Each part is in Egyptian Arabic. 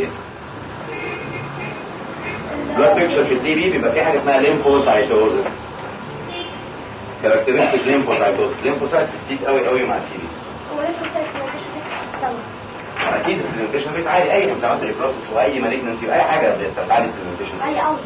ايه بلاد بيكتشر في التي بي بيبقى في حاجه اسمها ليمفوسايتوزس كاركترستيك ليمفوسايتوزس ليمفوسايتس كتير قوي قوي مع التي بي هو لسه بتاعت اكيد السيلينتيشن ريت عالي اي انفلاماتوري بروسس واي مالجنسي واي حاجه بتعلي السيلينتيشن عالي قوي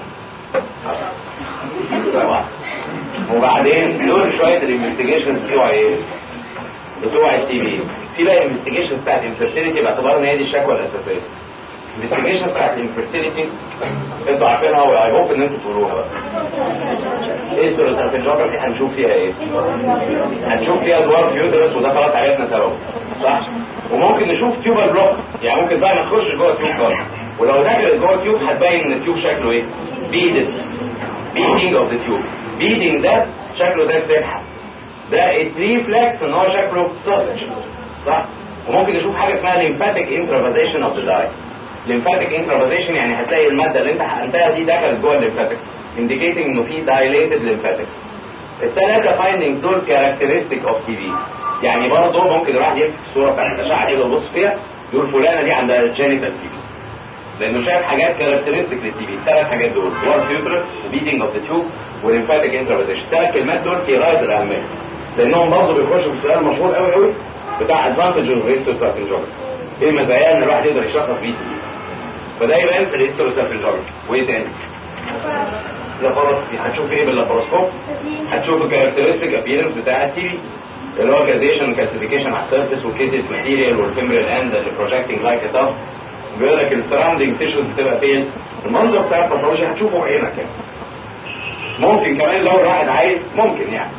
طبعا وبعدين دول شويه الانفستيجيشنز بتوع ايه بتوع التي بي في بقى انفستيجيشنز بتاعت الانفيرتيليتي باعتبار ان هي دي الشكوى الاساسيه الانفستيجيشنز بتاعت الانفيرتيليتي انتوا عارفينها واي هوب ان انتوا تقولوها بقى ايه السيروسالفنجوجرافي هنشوف فيها ايه هنشوف فيها دوار فيوترس وده خلاص عرفنا سببه صح وممكن نشوف تيوبر بلوك يعني ممكن بقى ما تخشش جوه التيوب خالص ولو دخلت جوه التيوب هتبين ان التيوب شكله ايه بيدد بيدنج اوف ذا تيوب بيدنج ده شكله زي السبحه ده الريفلكس ان هو شكله سوسج صح وممكن نشوف حاجه اسمها lymphatic intravasation اوف ذا داي lymphatic intravasation يعني هتلاقي الماده اللي انت حقنتها دي دخلت جوه الليمفاتكس indicating انه في dilated lymphatics الثلاثه فايندنجز دول كاركترستيك اوف تي بي يعني برضه ممكن الواحد يمسك الصوره بتاعت الاشعه كده ويبص فيها يقول فلانه دي عندها جينيتال تي بي لانه شايف حاجات كاركترستيك للتي بي الثلاث حاجات دول وار فيوترس وبيدنج اوف ذا تيوب والليمفاتيك انترافيزيشن الثلاث كلمات دول في غايه الاهميه لانهم برضه بيخشوا في السؤال المشهور قوي قوي بتاع ادفانتج اوف هيستوسالفنجوجرافي ايه مزايا ان الواحد يقدر يشخص بيه تي بي فده يبان في الهيستوسالفنجوجرافي وايه تاني؟ لاباروسكوبي هتشوف ايه باللاباروسكوب؟ هتشوف الكاركترستيك ابييرنس بتاع التي بي اللي هو كازيشن كالسيفيكيشن على السيرفيس والكيسيس ماتيريال والفيمرال اند اللي بروجكتنج لايك ا بيقول لك السراوندنج تيشوز بتبقى فين المنظر بتاع الباثولوجي هتشوفه بعينك يعني ممكن كمان لو الواحد عايز ممكن يعني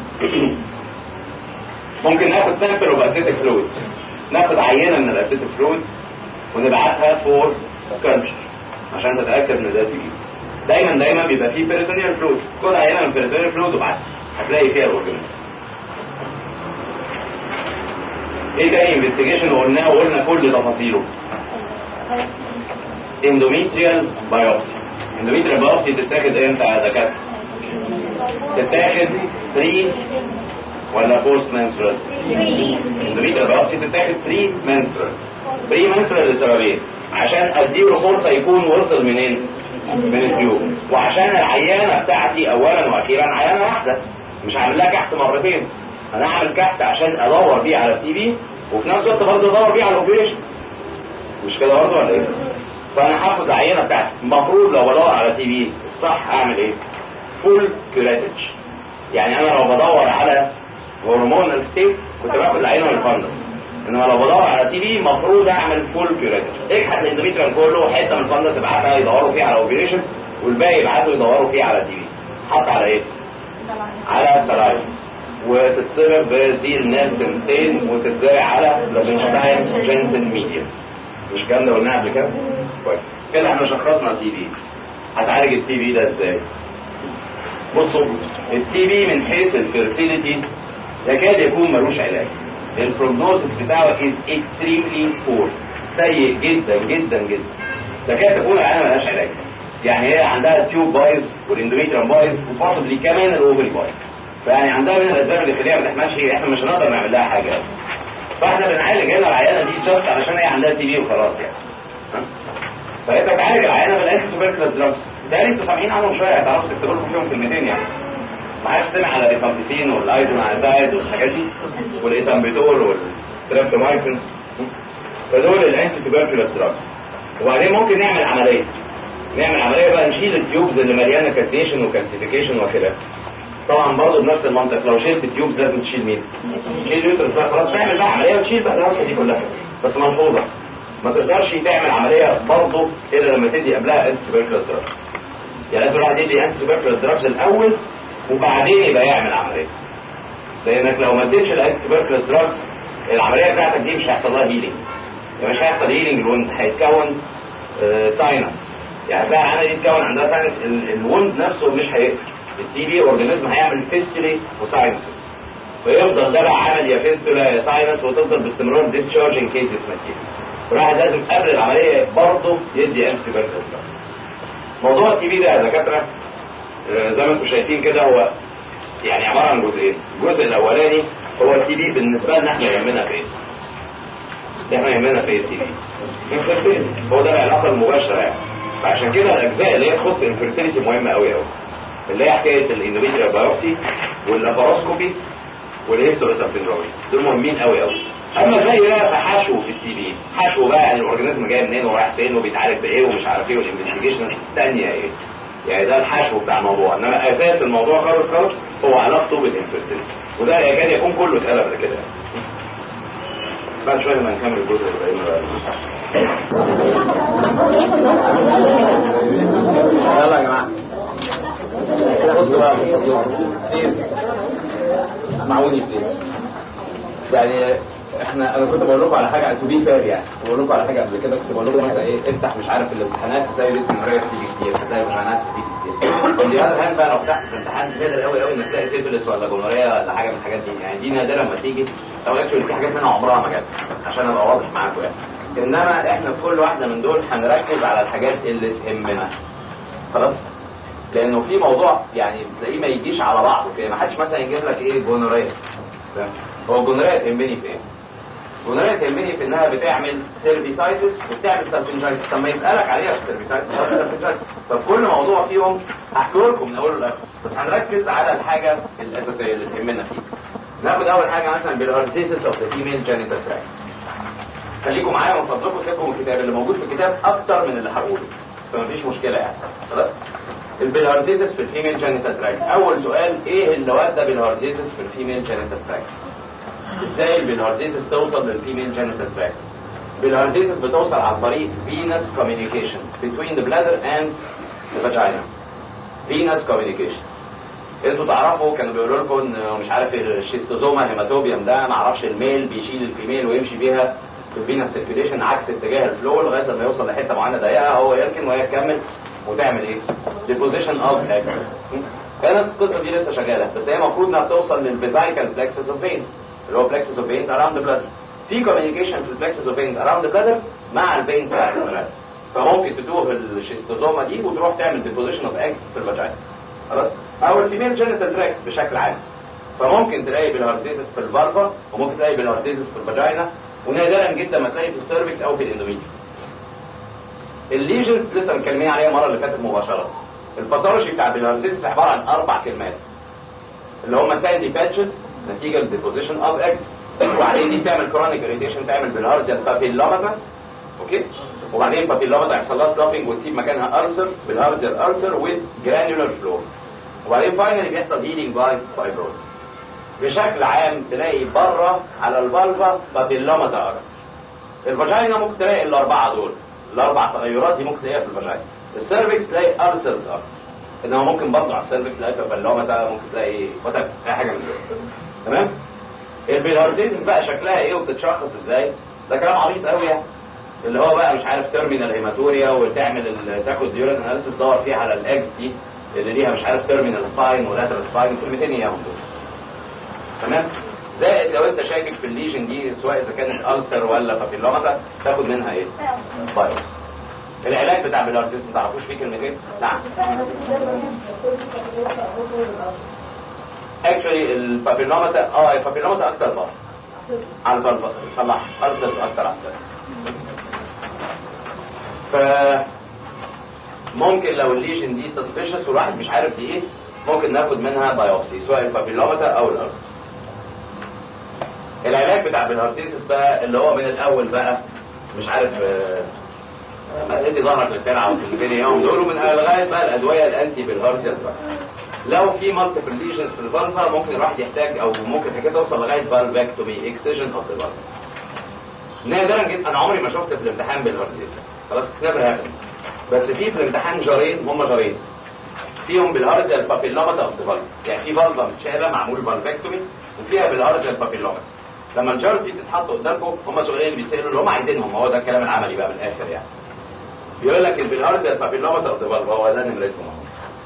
ممكن ناخد سامبل اوف اسيتيك فلويد ناخد عينه من الاسيتيك فلويد ونبعتها فور كلتشر عشان تتاكد ان ده تيجي دايما دايما بيبقى فيه بيريتونيال فلويد خد عينه من بيريتونيال فلويد وابعتها هتلاقي فيها الاورجانيزم ايه تاني انفستيجيشن وقلناه وقلنا كل تفاصيله اندوميتريال بايوبسي اندوميتريال بايوبسي تتاخد امتى يا دكاتره تتاخد بري ولا بوست منسترال اندوميتريال بايوبسي تتاخد بري منسترال بري منسترال لسببين عشان اديله فرصه يكون وصل منين من التيوب وعشان العيانه بتاعتي اولا واخيرا عيانه واحده مش هعمل لها كحت مرتين انا هعمل كحت عشان ادور بيه على التي بي وفي نفس الوقت برضه ادور بيه على الاوبريشن مش كده برضه ولا ايه؟ فانا هاخد العينه بتاعتي المفروض لو بدور على تي بي الصح اعمل ايه؟ فول كيوريتج يعني انا لو بدور على هرمونال ستيت كنت باخد العينه من الفندس انما لو بدور على تي بي المفروض اعمل فول كيوريتج اجحد الاندوميتريال كله حته من الفندس ابعتها يدوروا فيها على اوبريشن والباقي يبعتوا يدوروا فيه على تي بي حط على ايه؟ على سلايف وتتصبغ بزيل نيلسون ستين وتتزرع على لوفنشتاين جينسن ميديا مش الكلام ده قلناه قبل كده؟ كويس كده احنا شخصنا التي بي هتعالج التي بي ده ازاي؟ بصوا التي بي من حيث الفيرتيليتي يكاد يكون ملوش علاج البروجنوسيس بتاعه از اكستريملي بور سيء جدا جدا جدا تكاد تكون العيانه ملهاش علاج يعني هي عندها التيوب بايظ والاندوميتريوم بايظ وبوسبلي كمان الاوفري بايظ فيعني عندها من الاسباب اللي يخليها ما تحملش احنا مش هنقدر نعمل لها حاجه فاحنا بنعالج هنا العيانه دي جاست علشان هي عندها تي بي وخلاص يعني ها؟ فانت بتعالج العيانه بالانتي توبركلوز دراجز ده انتوا سامعين عنهم شويه هتعرفوا تكتبوا لكم فيهم كلمتين يعني ما حدش سمع على الريفامبيسين والايزونازايد والحاجات دي والايثامبيتول والستريبتومايسين فدول الانتي توبركلوز دراجز وبعدين ممكن نعمل عمليه نعمل عمليه بقى نشيل التيوبز اللي مليانه كالسيشن وكالسيفيكيشن وكده طبعا برضه بنفس المنطق لو شلت التيوبز لازم تشيل مين؟ تشيل اليوترس بقى خلاص تعمل بقى عمليه وتشيل بقى الهرسه دي كلها بس ملحوظه ما تقدرش تعمل عمليه برضه الا لما تدي قبلها انتي توبركلوز دراجز يعني لازم الواحد يدي انتي توبركلوز دراجز الاول وبعدين يبقى يعمل عمليه لانك لو ما اديتش الانتي توبركلوز دراجز العمليه بتاعتك دي مش هيحصل لها هيلينج يعني مش هيحصل هيلينج الوند هيتكون آه ساينس يعني هتلاقي العمليه دي تكون عندها ساينس الوند نفسه مش هيقفل التي بي اورجانيزم هيعمل فيستولي وساينسز فيفضل ده بقى عمل يا فيستولا يا ساينس وتفضل باستمرار ديسشارج ان كيسز ماتيريال الواحد لازم قبل العمليه برضه يدي انتي توبركلوز موضوع التي بي ده يا دكاتره آه، زي ما انتم شايفين كده هو يعني عباره عن جزئين الجزء الاولاني هو التي بي بالنسبه لنا احنا يهمنا في ايه؟ احنا يهمنا في ايه التي بي؟ هو ده العلاقه المباشره يعني فعشان كده الاجزاء اللي هي تخص الانفيرتيليتي مهمه قوي قوي اللي هي حكايه الاندوميتريال بايوبسي واللاباروسكوبي والهيستوروسابتنجوري دول مهمين قوي قوي اما الباقي بقى فحشو في التي بي حشو بقى يعني الاورجانيزم جاي منين ورايح فين وبيتعالج بايه ومش عارف ايه والانفستيجيشن الثانيه ايه يعني ده الحشو بتاع الموضوع انما اساس الموضوع خالص خالص هو علاقته بالانفستيجيشن وده يكاد يكون كله اتقلب قبل كده بعد شويه لما نكمل الجزء اللي بقى يلا يا جماعه كده بصوا بقى بليز اسمعوني بليز يعني احنا انا كنت بقول لكم على حاجه تو بي فير يعني بقول لكم على حاجه قبل كده كنت بقول لكم مثلا ايه افتح مش عارف الامتحانات هتلاقي اسم مرايه بتيجي كتير هتلاقي امتحانات بتيجي كتير واللي هذا الان بقى لو فتحت في الامتحان نادر قوي قوي انك تلاقي سيفلس ولا جونوريا ولا حاجه من الحاجات دي يعني دي نادره لما تيجي او اكشولي في حاجات منها عمرها ما جت عشان ابقى واضح معاكم يعني انما احنا في كل واحده من دول هنركز على الحاجات اللي تهمنا خلاص لانه في موضوع يعني تلاقيه ما يجيش على بعضه كده ما حدش مثلا يجيب لك ايه جونوريا هو الجونوريا تهمني في ايه الجونوريا تهمني في انها بتعمل سيرفيسايتس وبتعمل سالفنجايتس طب ما يسالك عليها في السيرفيسايتس او السالفنجايتس طب كل موضوع فيهم هحكي لكم من اوله لاخره بس هنركز على الحاجه الاساسيه اللي تهمنا فيه ناخد اول حاجه مثلا بالارسيسس اوف ذا فيميل جينيتال تراكت خليكم معايا من فضلكم سيبكم الكتاب اللي موجود في الكتاب اكتر من اللي هقوله فمفيش مشكله يعني خلاص البيلهارزيزس في الفيميل جينيتال تراكت اول سؤال ايه اللي ودى بالهارزيزس في الفيميل جينيتال تراكت ازاي البيلهارزيزس توصل للفيميل جينيتال تراكت البيلهارزيزس بتوصل عن طريق venous communication between the bladder and the vagina venous communication انتوا تعرفوا كانوا بيقولوا لكم ان مش عارف الشيستوزوما هيماتوبيوم ده ما اعرفش الميل بيشيل الفيميل ويمشي بيها في الفينس سيركيوليشن عكس اتجاه الفلو لغايه لما يوصل لحته معينه ضيقه هو يركن وهي تكمل وتعمل ايه؟ ديبوزيشن اوف اكس كانت القصه دي لسه شغاله بس هي المفروض انها توصل للفيزايكال بلكسس اوف فينز اللي هو بلكسس اوف فينز اراوند ذا بلادر في كوميونيكيشن في البلكسس اوف فينز اراوند ذا بلادر مع الفينز بتاعت البلادر فممكن تتوه الشيستوزوما دي وتروح تعمل ديبوزيشن اوف اكس في الفاجينا خلاص او الفيميل جينيتال تراكت بشكل عام فممكن تلاقي بالهارزيزس في الفالفا وممكن تلاقي بالهارزيزس في الفاجينا ونادرا جدا ما تلاقي في السيرفكس او في الاندوميتريوم الليجنز لسه متكلمين عليها المره اللي فاتت مباشره الباثولوجي بتاع بالهارزيزس عباره عن اربع كلمات اللي هم ساندي باتشز نتيجه للديبوزيشن اوف اكس وبعدين دي بتعمل كرونيك اريتيشن تعمل بالهارزيا بابيلوماتا اوكي وبعدين بابيلوماتا يحصل لها سلافنج وتسيب مكانها ارثر بالهارزيا ارثر وذ جرانيولار فلور وبعدين فاينلي بيحصل هيلينج باي فايبروز بشكل عام تلاقي بره على الفالفا بابيلوماتا ارثر الفاجينا ممكن تلاقي الاربعه دول الاربع تغيرات دي ممكن تلاقيها في الفاجينا السيرفكس تلاقي ارثرز ارثر انما ممكن برضه على السيرفكس تلاقي بابيلوماتا ممكن تلاقي وات اي حاجه من دول تمام البيلارتيزم بقى شكلها ايه وبتتشخص ازاي ده كلام عبيط قوي يعني اللي هو بقى مش عارف تيرمينال هيماتوريا وتعمل ال- تاخد ديورين اناليسيس تدور فيها على الاكس دي اللي ليها مش عارف تيرمينال سباين ولاترال سباين كلمتين اياهم دول تمام زائد لو انت شاكك في الليجن دي سواء اذا كانت السر ولا بابيلوماتا تاخد منها ايه؟ بايوس العلاج بتاع بيلارتيزم ما تعرفوش فيه كلمتين؟ نعم اكشولي البابيلوماتا اه البابيلوماتا اكتر بقى على البلبة صلح أرسل أكتر أحسن ف ممكن لو الليجن دي سسبيشس والواحد مش عارف دي ايه ممكن ناخد منها بايوبسي سواء البابيلوماتا او الارث العلاج بتاع بالهارتيسس بقى اللي هو من الاول بقى مش عارف آه، ما تدي ظهرك للترعه وتنزلي يوم دول ومن لغايه بقى الادويه الانتي بالهارتيس بقى لو في مالتيبل ليجنز في الفالفا ممكن الواحد يحتاج او ممكن حاجه توصل لغايه فالفاكتومي اكسجن اوف ذا نادرا جدا انا عمري ما شفت في الامتحان بالهارتيس خلاص نيفر هابن بس في في الامتحان جارين هم جارين فيهم بالهارزيا البابيلوماتا اوف ذا فالفا يعني في فالفا متشاله معمول فالفاكتومي وفيها بالهارزيا البابيلوماتا لما الجار دي تتحط قدامكم هم سؤالين اللي بيتسالوا اللي هم عايزينهم هو ده الكلام العملي بقى من الاخر يعني بيقول لك البالهارزيا البابيلوماتا اوف ذا فالفا هو ده نمرتهم اهو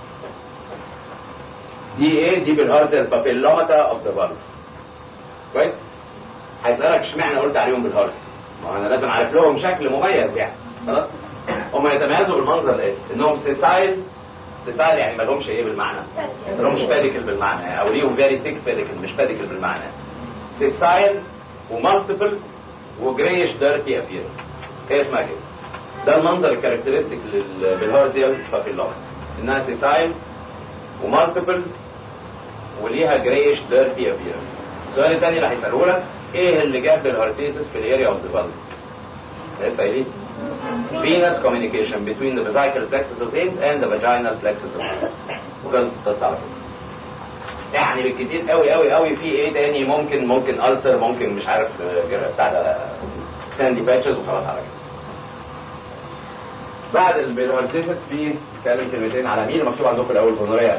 دي ايه دي بالهارزيا البابيلوماتا اوف ذا فالفا كويس هيسالك اشمعنى قلت عليهم بالهارزيا ما انا لازم اعرف لهم شكل مميز يعني خلاص هم يتميزوا بالمنظر ايه انهم سيسايل سيسايل يعني ما لهمش ايه بالمعنى ما لهمش باديكل بالمعنى او ليهم فيري ثيك باديكل مش باديكل بالمعنى سيسايل ومالتيبل وجريش ديرتي ابيرنس هي اسمها كده ده المنظر الكاركترستيك بالهارزيال بابيلوما انها سيسايل ومالتيبل وليها جريش ديرتي ابيرنس السؤال الثاني اللي هيساله لك ايه اللي جاب الهارسيسس في الاريا اوف ذا لسه قايلين venous communication between the vesical plexus of veins and the vaginal plexus of veins وكانت القصه على كده يعني بالكتير قوي قوي قوي في ايه تاني ممكن ممكن ألسر ممكن مش عارف آه، بتاع ده ساندي باتشز وخلاص على كده بعد البيروهارسيسس في كلام كلمتين على مين مكتوب عندكم الاول جونوريا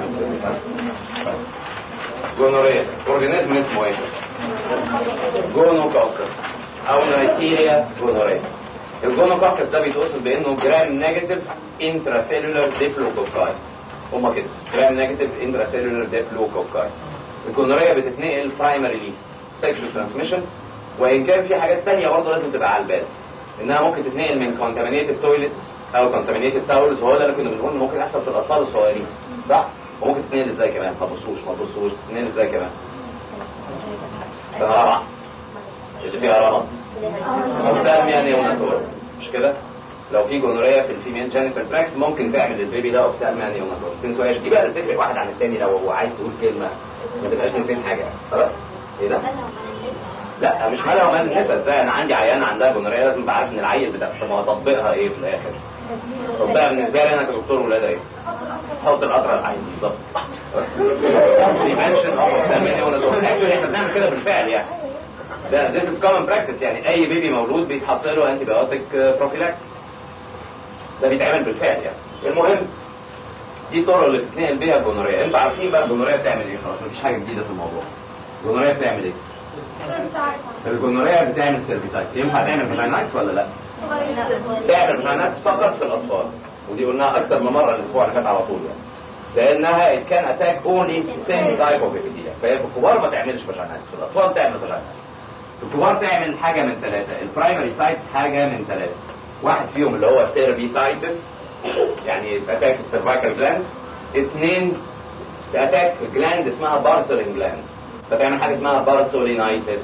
جونوريا اورجانيزم اسمه ايه؟ جونوكوكس او نايسيريا جونوريا الجونوكوكس ده بيتوصف بانه جرام نيجاتيف انتراسيلولار ديبلوكوكاي هما كده جرام نيجاتيف انتراسيلولار ديبلوكوكاي الجونوريا بتتنقل برايمري سيكشوال ترانسميشن وان كان في حاجات تانية برضه لازم تبقى على البال انها ممكن تتنقل من كونتامينيتد تويلتس او كونتامينيتد تاولز وهو ده اللي كنا بنقول ممكن يحصل في الاطفال الصغيرين صح وممكن تتنقل ازاي كمان ما تبصوش ما تبصوش تتنقل ازاي كمان سنه رابعه اللي فيها رمض اوفتالميا نيوناتور مش كده لو في جونوريا في الفيميل جينيتال تراكت ممكن تعمل للبيبي ده اوفتالميا نيوناتور ما تنسوهاش دي بقى اللي بتفرق واحد عن التاني لو هو عايز تقول كلمه ما تبقاش نسيت حاجه خلاص ايه ده لا مش مالها ومال النسا ازاي انا عندي عيانه عندها جونوريا لازم ابقى عارف ان العيل بتاع طب ما تطبيقها ايه في الاخر تطبيقها بالنسبه لي انا كدكتور ولاده ايه حط القطره على العين بالظبط بريفنشن اوف اكشولي احنا بنعمل كده بالفعل يعني ده this is common practice يعني اي بيبي مولود بيتحط له انتي بايوتيك بروفيلاكس ده بيتعمل بالفعل يعني المهم دي الطرق اللي بتتنقل بيها الجونوريا انتوا عارفين بقى الجونوريا بتعمل ايه خلاص مفيش حاجه جديده في الموضوع الجونوريا بتعمل ايه الجونوريا بتعمل سيرفيسايتس ينفع تعمل فاجينايتس ولا لا تعمل فاجينايتس فقط في الاطفال ودي قلناها اكتر من مره الاسبوع اللي فات على طول يعني لانها it can attack only thin type of epithelium فهي في الكبار ما تعملش فاجينايتس في الاطفال تعمل فاجينايتس في الكبار تعمل حاجه من ثلاثه البرايمري سايتس حاجه من ثلاثه واحد فيهم اللي هو سيرفيسايتس يعني اتاك السيرفايكال جلاند اثنين اتاك جلاند اسمها بارسلين جلاند فتعمل حاجه اسمها بارسولينايتس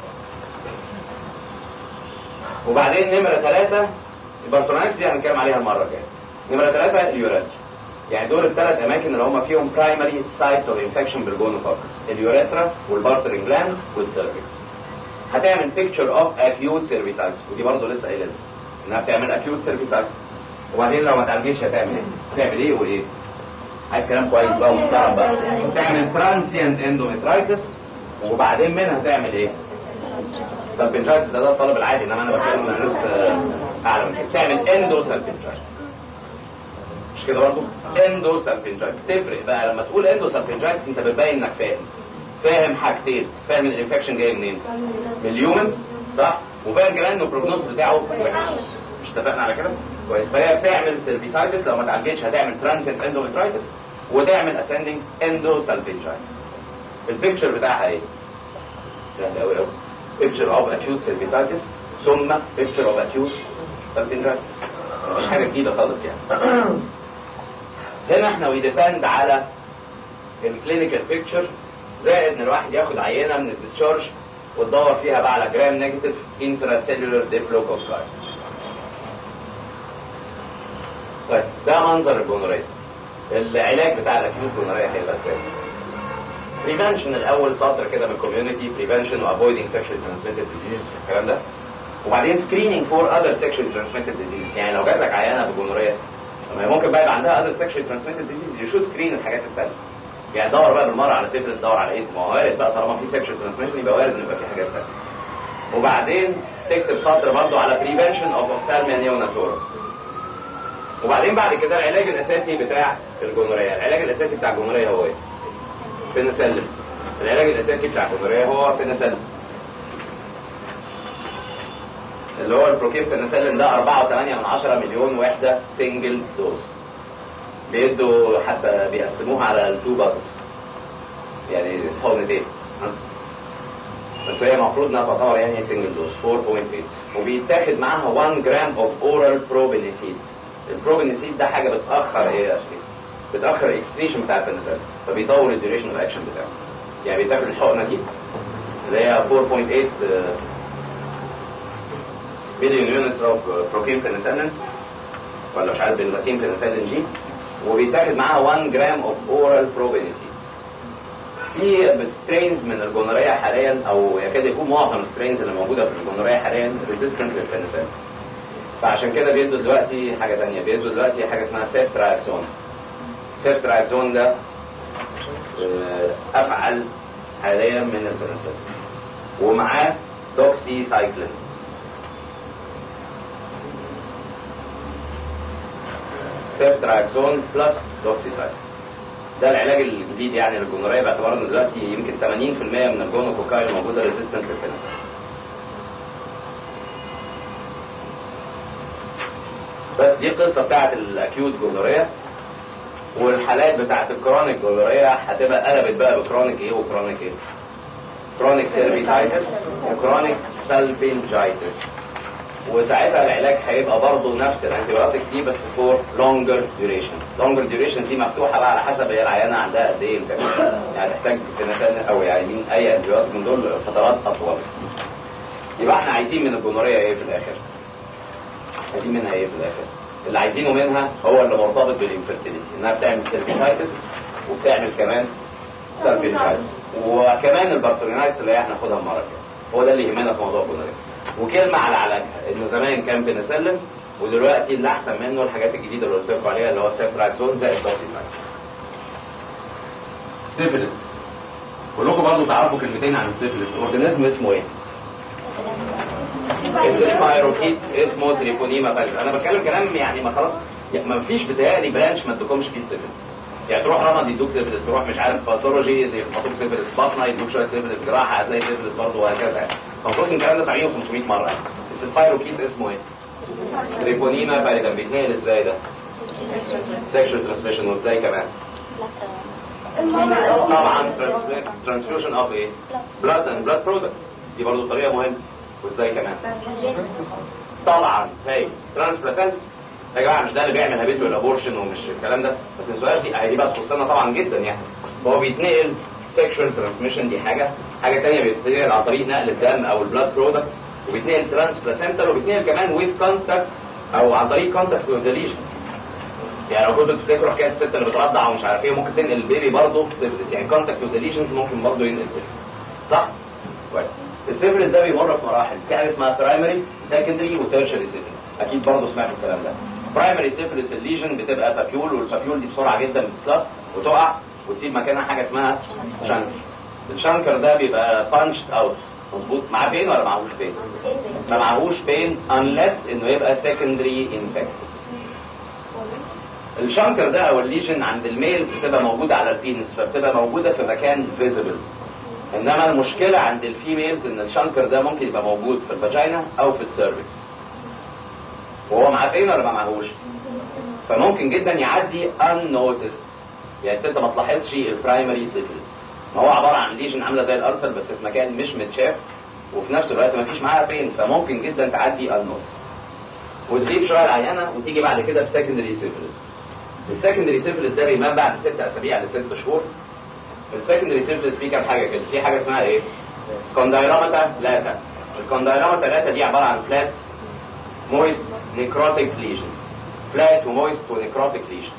وبعدين نمره ثلاثه البارسولينايتس دي هنتكلم عليها المره الجايه نمره ثلاثه اليوريثرا يعني دول الثلاث اماكن اللي هم فيهم برايمري سايتس اوف انفكشن بالجونوكوكس اليوريثرا والبارترين جلاند والسيرفكس هتعمل بيكتشر اوف اكيوت سيرفيسايتس ودي برضه لسه قايلها انها بتعمل اكيوت سيرفيسايتس وبعدين لو ما تعالجيش هتعمل ايه؟ هتعمل ايه وايه؟ عايز كلام كويس بقى ومحترم بقى تعمل ترانسيانت اندوميترايتس وبعدين منها تعمل ايه؟ سالبنجايتس ده ده الطالب العادي انما انا بتكلم عن ناس آه، اعلى من كده تعمل اندو سالبنجايتس مش كده برضه؟ اندو سالبنجايتس تفرق بقى لما تقول اندو سالبنجايتس انت بتبين انك فاهم فاهم حاجتين فاهم ان الانفكشن جاي منين؟ من اليومن صح؟ وفاهم كمان ان البروجنوز بتاعه وحش مش اتفقنا على كده؟ كويس فهي بتعمل سيرفيسايتس لو ما اتعالجتش هتعمل ترانسيت اندوميترايتس وتعمل اسندنج اندو سالبنجايتس البيكتشر بتاعها ايه؟ سهل قوي قوي بيكتشر اوف اكيوت سيرفيسايتس ثم بيكتشر اوف اكيوت سالبنجايتس مش حاجه جديده خالص يعني هنا احنا ويديبند على الكلينيكال بيكتشر زائد ان الواحد ياخد عينه من الديسشارج وتدور فيها بقى على جرام نيجاتيف انتراسيلولر ديبلوكوكاي طيب ده منظر الجونوريا العلاج بتاع الاكيوت جونوريا هيبقى ازاي؟ بريفنشن الاول سطر كده من الكوميونتي بريفنشن وافويدنج سيكشوال ترانسميتد ديزيز الكلام ده وبعدين سكريننج فور اذر سيكشوال ترانسميتد ديزيز يعني لو جات لك عيانه بجونوريا طب ما هي ممكن بقى يبقى عندها اذر سيكشوال ترانسميتد ديزيز يو شود سكرين الحاجات الثانيه يعني دور بقى بالمره على سيفلس دور على ايدز ما هو وارد بقى طالما في سيكشوال ترانسميشن يبقى وارد ان يبقى في حاجات ثانيه وبعدين تكتب سطر برضه على بريفنشن اوف اوفتالميا نيوناتورا وبعدين بعد كده العلاج الاساسي بتاع الجونوريا العلاج الاساسي بتاع الجونوريا هو ايه بنسلم العلاج الاساسي بتاع الجونوريا هو بنسلم اللي هو البروكين بنسلم ده 4.8 من 10 مليون وحده سنجل دوز بيدوا حتى بيقسموها على التو باتلز يعني حقنتين بس هي المفروض انها تعتبر يعني سنجل دوز 4.8 وبيتاخد معاها 1 جرام اوف اورال بروبينيسيد البروبينيسيد ده حاجه بتاخر ايه يا شريف؟ بتاخر الاكسكريشن بتاع البنسلين فبيطول الديوريشن اوف اكشن بتاعه يعني بيتاخد الحقنه دي اللي هي 4.8 مليون يونت اوف بروكين بنسلين ولا مش عارف بنزاسين بنسالين جي وبيتاخد معاها 1 جرام اوف اورال بروبينيسين في سترينز من الجونوريا حاليا او يكاد يكون معظم السترينز اللي موجوده في الجونوريا حاليا ريزيستنت للبنسلين فعشان كده بيدوا دلوقتي حاجه ثانيه بيدوا دلوقتي حاجه اسمها سيفتراكسون سيفتراكسون ده آه، افعل حاليا من البنسلين ومعاه دوكسي سايكلين سيفتراكسون بلس دوكسي سايكلين ده العلاج الجديد يعني للجونوريا باعتبار ان دلوقتي يمكن 80% من الجونوكوكاي الموجوده ريزيستنت للبنسلين بس دي القصه بتاعت الاكيوت جونوريا والحالات بتاعت الكرونيك جونوريا هتبقى قلبت بقى بكرونيك ايه وكرونيك ايه كرونيك سيرفيسايتس وكرونيك سالفينجايتس وساعتها العلاج هيبقى برضه نفس الانتيبيوتكس دي بس فور لونجر ديوريشنز لونجر ديوريشن دي مفتوحه بقى على حسب هي العيانه عندها قد ايه يعني تحتاج تنسان او يعني مين اي انتيبيوتك من دول فترات اطول يبقى احنا عايزين من الجونوريا ايه في الاخر عايزين منها ايه في الاخر اللي عايزينه منها هو اللي مرتبط بالانفيرتيليتي انها بتعمل سيرفيسايتس وبتعمل كمان سيرفيسايتس وكمان البارترينايتس اللي هي احنا هناخدها المره الجايه هو ده اللي يهمنا في موضوع الجونوريا وكلمه على علاجها انه زمان كان بنسلم ودلوقتي اللي احسن منه الحاجات الجديده اللي قلت لكم عليها اللي هو سيفراكزون زائد دوكسيسايد سيفلس كلكم برضه تعرفوا كلمتين عن السيفلس اورجانيزم اسمه ايه؟ السبايروكيت اسمه تريبونيما فاليس انا بتكلم كلام يعني ما خلاص يعني ما فيش بتهيألي برانش ما ادوكمش فيه السيفلس يعني تروح رمض يدوك سيفلس تروح مش عارف باثولوجي يحطوك سيفلس باطنه يدوك شويه سيفلس جراحه هتلاقي سيفلس برضه وهكذا يعني المفروض ان الكلام ده سامعينه 500 مره يعني السبايروكيت اسمه ايه؟ تريبونيما فاليدم بيتنقل ازاي ده؟ سيكشوال ترانسميشن وازاي كمان؟ طبعا ترانسفيوجن اوف ايه؟ بلاد اند بلاد برودكتس دي برضه طريقه مهمه وازاي كمان؟ طبعا هي ترانس بلاسنت يا جماعه مش ده اللي بيعمل هابيتوال ابورشن ومش الكلام ده ما تنسوهاش دي دي بقى تخصنا طبعا جدا يعني هو بيتنقل سيكشوال ترانسميشن دي حاجه حاجه ثانيه بيتنقل عن طريق نقل الدم او البلاد برودكتس وبيتنقل ترانس بلاسنتال وبيتنقل كمان ويز كونتاكت او عن طريق كونتاكت وذ ليجنز يعني لو كنتوا تفتكروا حكايه الست اللي بترضع ومش عارف ايه ممكن تنقل البيبي برضه يعني كونتاكت وذ ليجنز ممكن برضه ينقل سيفلس صح؟ كويس السيفلس ده بيمر في مراحل في حاجه اسمها برايمري سكندري وتيرشري سيفلس اكيد برضه سمعتوا الكلام ده برايمري سيفلس الليجن بتبقى بابيول والبابيول دي بسرعه جدا بتسلق وتقع وتسيب مكانها حاجه اسمها شانكر الشانكر ده بيبقى بانشد اوت مظبوط معاه بين ولا معهوش بين ما معهوش بين unless انه يبقى secondary infected الشانكر ده او الليجن عند الميلز بتبقى موجوده على البينس فبتبقى موجوده في مكان فيزيبل انما المشكله عند الفيميلز ان الشانكر ده ممكن يبقى موجود في الفاجينا او في السيرفكس وهو معاه بين ولا ما معهوش فممكن جدا يعدي unnoticed يعني الست ما تلاحظش البرايمري سيفلس ما هو عباره عن ليجن عامله زي الارسل بس في مكان مش متشاف وفي نفس الوقت ما فيش معاها بين فممكن جدا تعدي unnoticed وتغيب شويه العيانه وتيجي بعد كده بسكندري سيفلس السكندري سيفلس ده بيبان بعد ست اسابيع لست شهور السكندري سيفلس فيه كام حاجه كده في حاجه اسمها ايه كوندايرامتا لاتا الكوندايرامتا لاتا دي عباره عن فلات مويست نيكروتيك ليجنز فلات ومويست ونيكروتيك ليجنز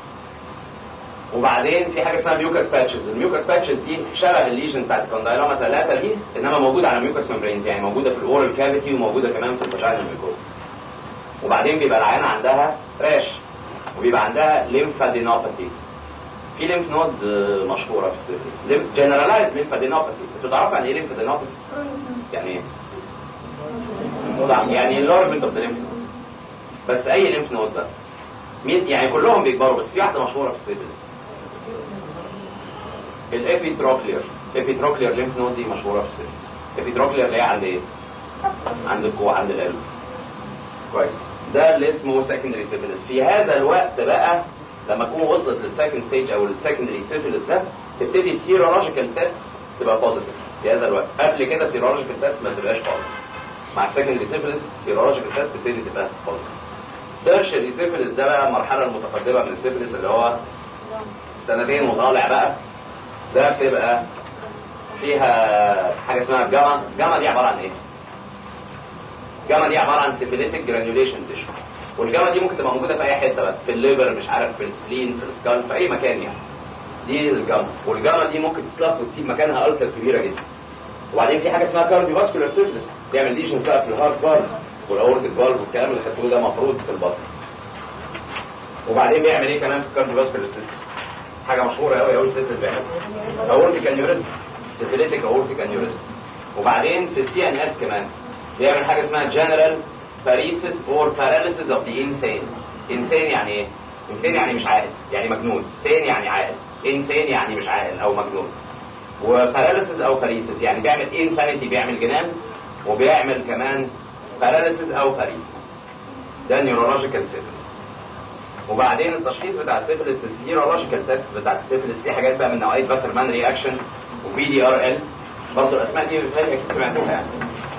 وبعدين في حاجه اسمها ميوكاس باتشز الميوكاس باتشز دي شبه الليجن بتاعت الكوندايرامتا لاتا دي انما موجوده على ميوكاس ممبرينز يعني موجوده في الاورال كافيتي وموجوده كمان في الفاجينا ميكروب وبعدين بيبقى العيانه عندها راش وبيبقى عندها ليمفادينوباثي في ليمف نود مشهوره في السيرفيس جنرالايز ليمفادينوباثي انتوا تعرفوا يعني ايه ليمفادينوباثي؟ يعني ايه؟ يعني اللارجمنت اوف ذا ليمف نود بس اي ليمف نود ده مين يعني كلهم بيكبروا بس في واحده مشهوره في السيرفيس الابيتروكلير الابيتروكلير ليمف نود دي مشهوره في السيرفيس الابيتروكلير اللي هي عند ايه؟ عند الكوع عند القلب كويس ده اللي اسمه سكندري سيفيلس في هذا الوقت بقى لما تكون وصلت للسكند ستيج او السكندري سيفيلس ده تبتدي سيرولوجيكال تيست تبقى بوزيتيف في هذا الوقت قبل كده سيرولوجيكال تيست ما تبقاش بوزيتيف مع السكندري سيفيلس سيرولوجيكال تيست تبتدي تبقى بوزيتيف تيرشري سيفيلس ده بقى المرحله المتقدمه من السيفيلس اللي هو سنتين وطالع بقى ده بتبقى فيها حاجه اسمها الجاما الجاما دي عباره عن ايه؟ الجاما دي عباره عن سيفيليتك جرانيوليشن تيشو والجاما دي ممكن تبقى موجوده في اي حته بقى في الليفر مش عارف في السبلين في السكال في اي مكان يعني دي الجاما والجاما دي ممكن تسلق وتسيب مكانها ألسر كبيره جدا وبعدين في حاجه اسمها كارديو فاسكولار سيفلس بيعمل ليجن بقى في الهارت فالف والاورتيك فالف والكلام اللي خدتوه ده مفروض في البطن وبعدين بيعمل ايه كمان في الكارديو فاسكولار سيستم حاجه مشهوره قوي قوي الست بيعمل اورتيك انيوريزم سيفيليتيك اورتيك انيوريزم وبعدين في السي ان اس كمان بيعمل حاجه اسمها جنرال باريسيس اور باراليسيس اوف ذا انسان انسان يعني ايه انسان يعني مش عاقل يعني مجنون سان يعني عاقل انسان يعني مش عاقل او مجنون وباراليسيس او باريسيس يعني بيعمل انسانيتي بيعمل جنان وبيعمل كمان باراليسيس او باريسيس ده نيورولوجيكال سيفلس وبعدين التشخيص بتاع السيفلس السيرولوجيكال تيست بتاع السيفلس دي حاجات بقى من نوعيه باسرمان رياكشن وبي دي ار ال برضه الاسماء دي بتهيألي اكيد سمعتوها يعني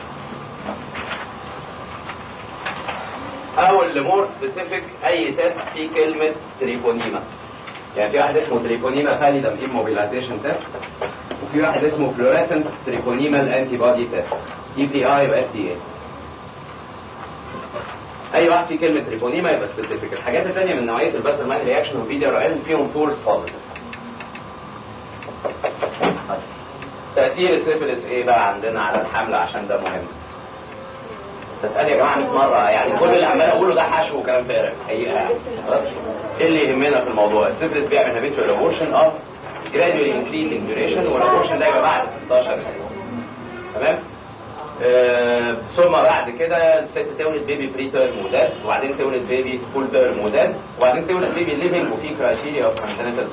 او اللي مور سبيسيفيك اي تيست فيه كلمه تريبونيما يعني في واحد اسمه تريبونيما فاليدم ايموبيلايزيشن تيست وفي واحد اسمه فلوريسنت تريبونيمال انتي بودي تيست اي بي اي واف دي اي اي واحد فيه كلمه تريبونيما يبقى سبيسيفيك الحاجات الثانيه من نوعيه الباسل مان رياكشن والبي دي ار ال فيهم فورس بوزيتيف تاثير السيفلس ايه بقى عندنا على الحمل عشان ده مهم تتقال يا جماعه 100 مره يعني كل اللي عمال اقوله ده حشو وكلام فارغ حقيقه يعني ايه اللي يهمنا في الموضوع السيفلس بيعمل هابيتوال ابورشن اوف gradually increasing duration والابورشن ده يبقى بعد 16 اسبوع تمام آه ثم بعد كده الست تولد بيبي بري تيرم وداد وبعدين تولد بيبي فول تيرم وداد وبعدين تولد بيبي ليفنج وفي كرايتيريا اوف كونتيننتال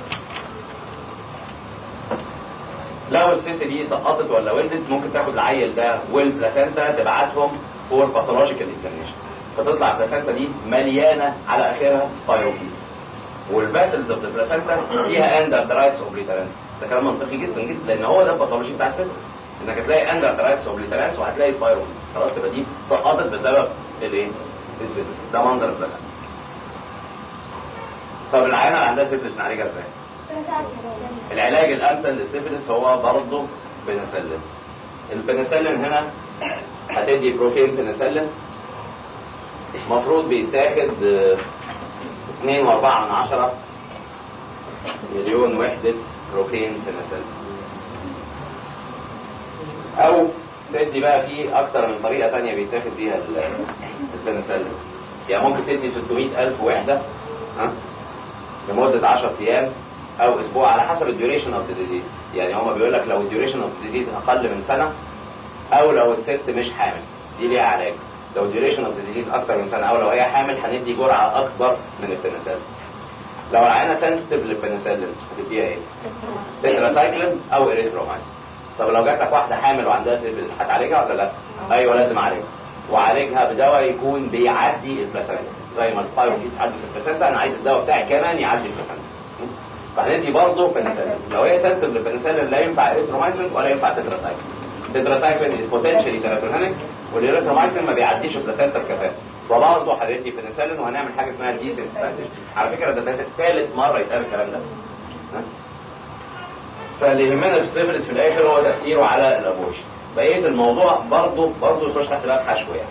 لو الست دي سقطت ولا ولدت ممكن تاخد العيل ده والبلاسنتا تبعتهم فور باثولوجيكال اكزامينشن فتطلع البلاسنتا دي مليانه على اخرها سبايروكيز والباسلز اوف ذا بلاسنتا فيها اندرترايتس اوبليترانس ده كلام منطقي جدا جدا لان هو ده الباثولوجي بتاع الست انك هتلاقي اندرترايتس اوبليترانس وهتلاقي سبايروكيز خلاص تبقى دي سقطت بسبب الايه؟ السيفلس ده منظر البلاسنتا طب العيانه اللي عندها سيفلس نعالجها ازاي؟ العلاج الامثل للسيفلس هو برضه بنسلين البنسلين هنا هتدي بروفين بنسلين المفروض بيتاخد 2.4 من عشرة مليون وحدة بروفين بنسلين او تدي بقى في اكتر من طريقة تانية بيتاخد بيها البنسلين يعني ممكن تدي 600 الف وحدة ها لمدة 10 ايام او اسبوع على حسب الديوريشن اوف ذا ديزيز يعني هما بيقول لك لو الديوريشن اوف ذا ديزيز اقل من سنه او لو الست مش حامل دي ليها علاج لو الديوريشن اوف ذا ديزيز اكتر من سنه او لو هي حامل هندي جرعه اكبر من البنسلين لو العينه سنسيتيف للبنسلين هتديها ايه؟ تتراسايكلين او اريثرومايسين طب لو جات لك واحده حامل وعندها سيفلس هتعالجها ولا لا؟ ايوه لازم اعالجها وعالجها بدواء يكون بيعدي البلاسنتا زي ما السبايروكيتس عدي في البلاسنتا انا عايز الدواء بتاعي كمان يعدي البلاسنتا فهندي برضه بنسلين لو هي سنتر للبنسلين لا ينفع اريثرومايسين ولا ينفع تتراسايكلين تتراسايكلين از بوتنشالي تيرابيوتيك والاريثرومايسين ما بيعديش البلاسنتا بكفاءه وبرضه هندي بنسلين وهنعمل حاجه اسمها ديسنسيتايزيشن على فكره ده ده ثالث مره يتقال الكلام ده فاللي يهمنا في السيفلس في الاخر هو تاثيره على الابورشن بقيه الموضوع برضه برضه يخش تحت باب حشو يعني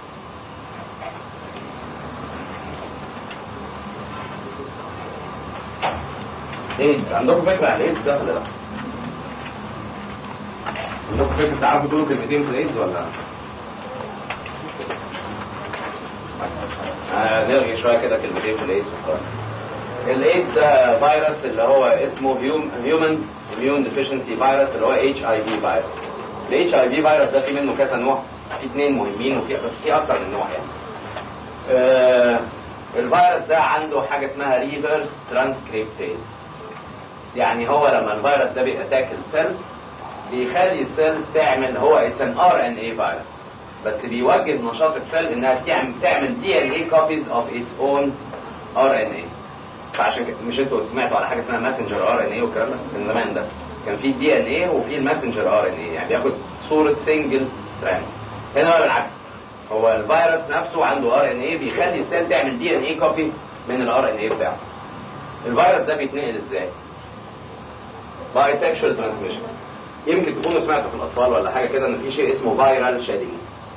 ايدز عندكم فكره عن الايدز ده ولا لا؟ عندكم فكره تعرفوا تقولوا كلمتين في الايدز ولا آه نلغي شويه كده كلمتين في الايدز وخلاص الايدز ده فيروس اللي هو اسمه هيومن اميون ديفيشنسي فيروس اللي هو اتش اي في فيروس الاتش اي في فيروس ده في منه كذا نوع في اثنين مهمين وفي بس في اكتر من نوع يعني آه الفيروس ده عنده حاجه اسمها ريفرس ترانسكريبتيز يعني هو لما الفيروس ده بيأتاك السيلز بيخلي السيلز تعمل هو اتس ان ار ان اي فيروس بس بيوجه نشاط السيل انها تعمل تعمل دي ان اي كوبيز اوف اتس اون ار ان اي فعشان كده مش انتوا سمعتوا على حاجه اسمها ماسنجر ار ان اي والكلام ده من زمان ده كان في دي ان اي وفي الماسنجر ار ان اي يعني بياخد صوره سنجل ستراند هنا بقى بالعكس هو الفيروس نفسه عنده ار ان اي بيخلي السيل تعمل دي ان اي كوبي من الار ان اي بتاعه الفيروس ده بيتنقل ازاي؟ باي سيكشوال ترانسميشن يمكن تكونوا سمعتوا في الاطفال ولا حاجه كده ان في شيء اسمه فايرال شيدنج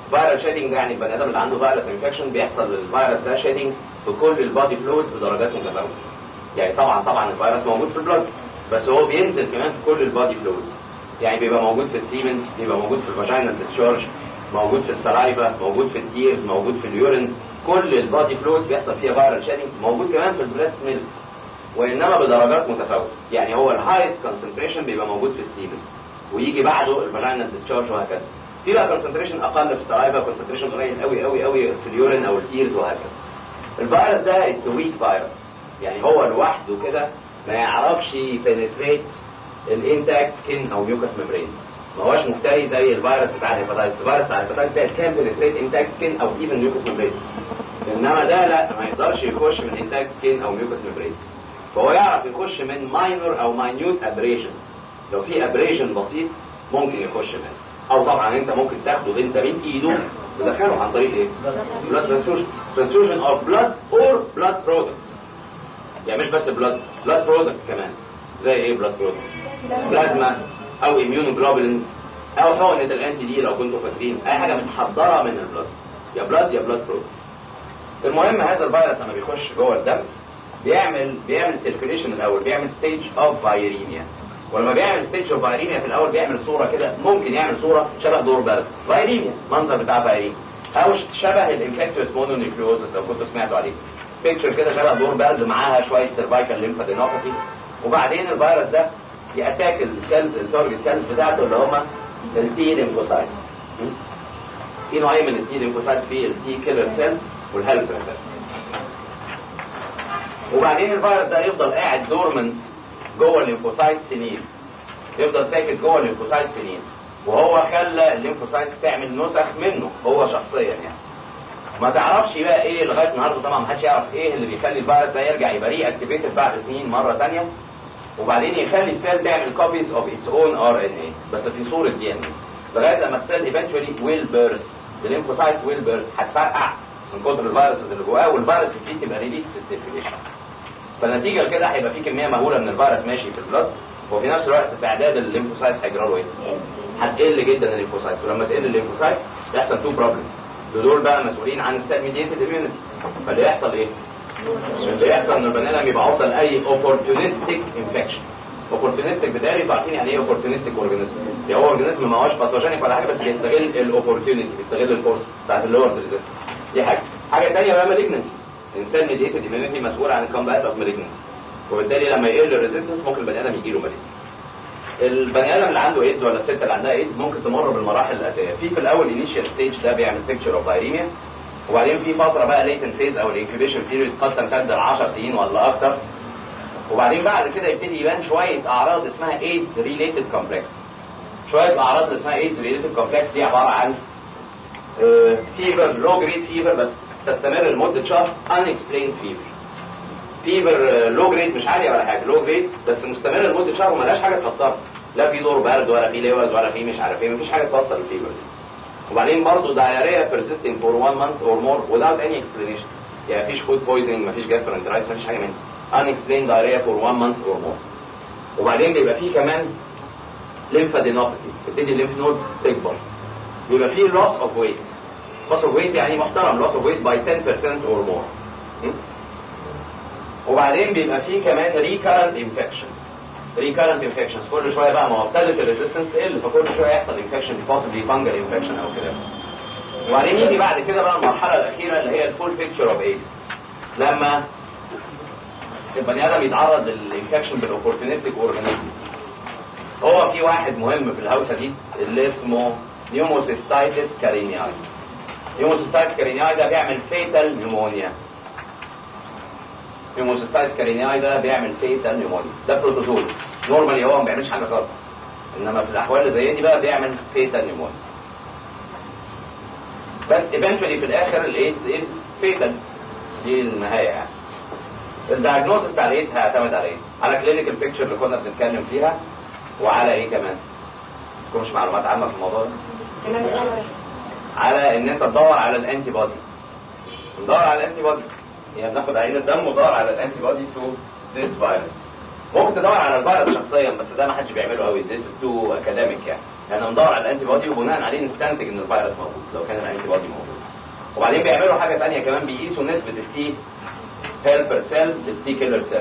فيرال شيدنج يعني البني ادم اللي عنده فيروس انفكشن بيحصل للفيروس ده شيدنج في كل البادي فلويدز بدرجات متفاوته يعني طبعا طبعا الفيروس موجود في البلد بس هو بينزل كمان في كل البادي فلويدز يعني بيبقى موجود في السيمن بيبقى موجود في الفاجينال ديسشارج موجود في السلايفا موجود في التيرز موجود في اليورين كل البادي فلويدز بيحصل فيها فيرال شيدنج موجود كمان في البريست ميلك وانما بدرجات متفاوته يعني هو الهايست كونسنتريشن بيبقى موجود في السيمن ويجي بعده الفاجينال ديسشارج وهكذا في بقى كونسنتريشن اقل في السلايفا كونسنتريشن قليل قوي قوي قوي في اليورين او التيرز وهكذا الفيروس ده اتس ويك فيروس يعني هو لوحده كده ما يعرفش بنتريت الانتاكت سكين او ميوكس ميمبرين ما هوش مفتري زي الفيروس بتاع الهيباتايتس الفيروس بتاع الهيباتايتس ده كان بنتريت انتاكت سكين او ايفن ميوكس ميمبرين انما ده لا ما يقدرش يخش من انتاكت سكين او ميوكس ميمبرين فهو يعرف يخش من ماينور او ماينيوت ابريشن لو في ابريشن بسيط ممكن يخش منه او طبعا انت ممكن تاخده انت من ايده تدخله عن طريق ايه blood transfusion transfusion of blood or blood products يعني مش بس blood blood products كمان زي ايه blood products بلازما او immunoglobulins او حقنة الانتي دي لو كنتوا فاكرين اي حاجة متحضرة من البلد يا بلاد يا بلاد products المهم هذا الفيروس لما بيخش جوه الدم بيعمل بيعمل سيركيليشن الاول بيعمل ستيج اوف فايريميا ولما بيعمل ستيج اوف فايريميا في الاول بيعمل صوره كده ممكن يعمل صوره شبه دور برد فايريميا منظر بتاع فايريميا او شبه الانفكتوس مونونيكلوزس لو كنتوا سمعتوا عليه بيكتشر كده شبه دور برد معاها شويه سيرفايكال ليمفادينوباثي وبعدين الفيروس ده ياتاك السيلز التارجت سيلز بتاعته اللي هم التي ليمفوسايتس في نوعين من التي ليمفوسايتس في التي كيلر سيل والهيلبر سيل وبعدين الفيروس ده يفضل قاعد دورمنت جوه الليمفوسايت سنين يفضل ساكت جوه الليمفوسايت سنين وهو خلى الليمفوسايت تعمل نسخ منه هو شخصيا يعني ما تعرفش بقى ايه لغايه النهارده طبعا ما حدش يعرف ايه اللي بيخلي الفيروس ده يرجع يبقى ري اكتيفيتد بعد سنين مره ثانيه وبعدين يخلي السيل تعمل كوبيز اوف اتس اون ار ان اي بس في صوره دي ان اي لغايه لما السيل ايفنتشولي ويل بيرست الليمفوسايت ويل بيرست هتفرقع من كتر الفيروس اللي جواه والفيروس فيه تبقى ريليس في السيركيليشن فالنتيجه لكده هيبقى في كميه مهوله من الفيروس ماشي في البلد وفي نفس الوقت تعداد الليمفوسايتس هيجرى له ايه؟ هتقل جدا الليمفوسايتس ولما تقل الليمفوسايتس يحصل تو بروبلمز دول بقى مسؤولين عن السيل ميديتد اميونيتي فاللي يحصل ايه؟ اللي يحصل ان البني ادم يبقى عرضه لاي اوبورتونستيك انفكشن اوبورتونستيك بتاعي عارفين يعني ايه اوبورتونستيك اورجانيزم يعني هو اورجانيزم ما هوش باثوجينيك ولا حاجه بس بيستغل الاوبورتونيتي بيستغل الفورس بتاعت اللور ريزيستنس دي حاجه حاجه ثانيه بقى مالجنسي انسان ميديتد اميونيتي مسؤول عن الكومبات اوف مالجنسي وبالتالي لما يقل الريزيستنس ممكن البني ادم يجي له مالجنسي البني ادم اللي عنده ايدز ولا الست اللي عندها ايدز ممكن تمر بالمراحل الاتيه في في الاول انيشال ستيج ده بيعمل بيكتشر اوف فايريميا وبعدين في فتره بقى ليتن فيز او الانكيبيشن بيريد قد تمتد ل 10 سنين ولا اكتر وبعدين بعد كده يبتدي يبان شويه اعراض اسمها ايدز ريليتد كومبلكس شويه الاعراض اللي اسمها ايدز ريليتد كومبلكس دي عباره عن فيبر لو جريد فيبر بس تستمر لمده شهر unexplained فيبر فيبر لو جريد مش عاليه ولا حاجه لو جريد بس مستمر لمده شهر وملهاش حاجه تفسرها لا في دور برد ولا في لوز ولا في مش عارف ايه مفيش حاجه تفسر الفيبر دي وبعدين برضه diarrhea persisting for one month or more without any explanation يعني مفيش food poisoning مفيش gastroenteritis مفيش حاجه منها unexplained diarrhea for one month or more وبعدين بيبقى فيه كمان lymphadenopathy تبتدي الليمف نودز تكبر بيبقى فيه loss of weight loss of weight يعني محترم loss of weight by 10% or more م? وبعدين بيبقى فيه كمان recurrent infections recurrent infections كل شويه بقى ما هو ابتدت الريزيستنس تقل فكل شويه يحصل انفكشن possibly fungal infection او كده وبعدين يجي بعد كده بقى المرحله الاخيره اللي هي الفول بيكتشر اوف ايدز لما البني ادم يتعرض للانفكشن بالاوبورتونستيك اورجانيزم هو في واحد مهم في الهوسه دي اللي اسمه نيوموسيستايتس كارينياي نيوموسيستايتس كارينياي ده بيعمل فيتال نيمونيا نيوموسيستايتس كارينياي ده بيعمل فيتال نيمونيا ده بروتوزول نورمالي هو ما بيعملش حاجه خالص انما في الاحوال اللي زي دي بقى بيعمل فيتال نيمونيا بس ايفنتشولي في الاخر الايدز از فيتال دي النهايه يعني الدايجنوستس بتاع الايدز هيعتمد على ايه؟ على كلينيكال بيكتشر اللي كنا بنتكلم فيها وعلى ايه كمان؟ مش معلومات عامه في الموضوع ده؟ على ان انت تدور على الانتي بودي ندور على الانتي بودي يعني بناخد عين الدم وندور على الانتي بودي تو ذيس فيروس ممكن تدور على الفيروس شخصيا بس ده ما حدش بيعمله قوي ذيس از تو اكاديميك يعني يعني ندور على الانتي بودي وبناء عليه نستنتج ان الفيروس موجود لو كان الانتي بودي موجود وبعدين بيعملوا حاجه ثانيه كمان بيقيسوا نسبه التي هيلبر سيل للتي كيلر سيل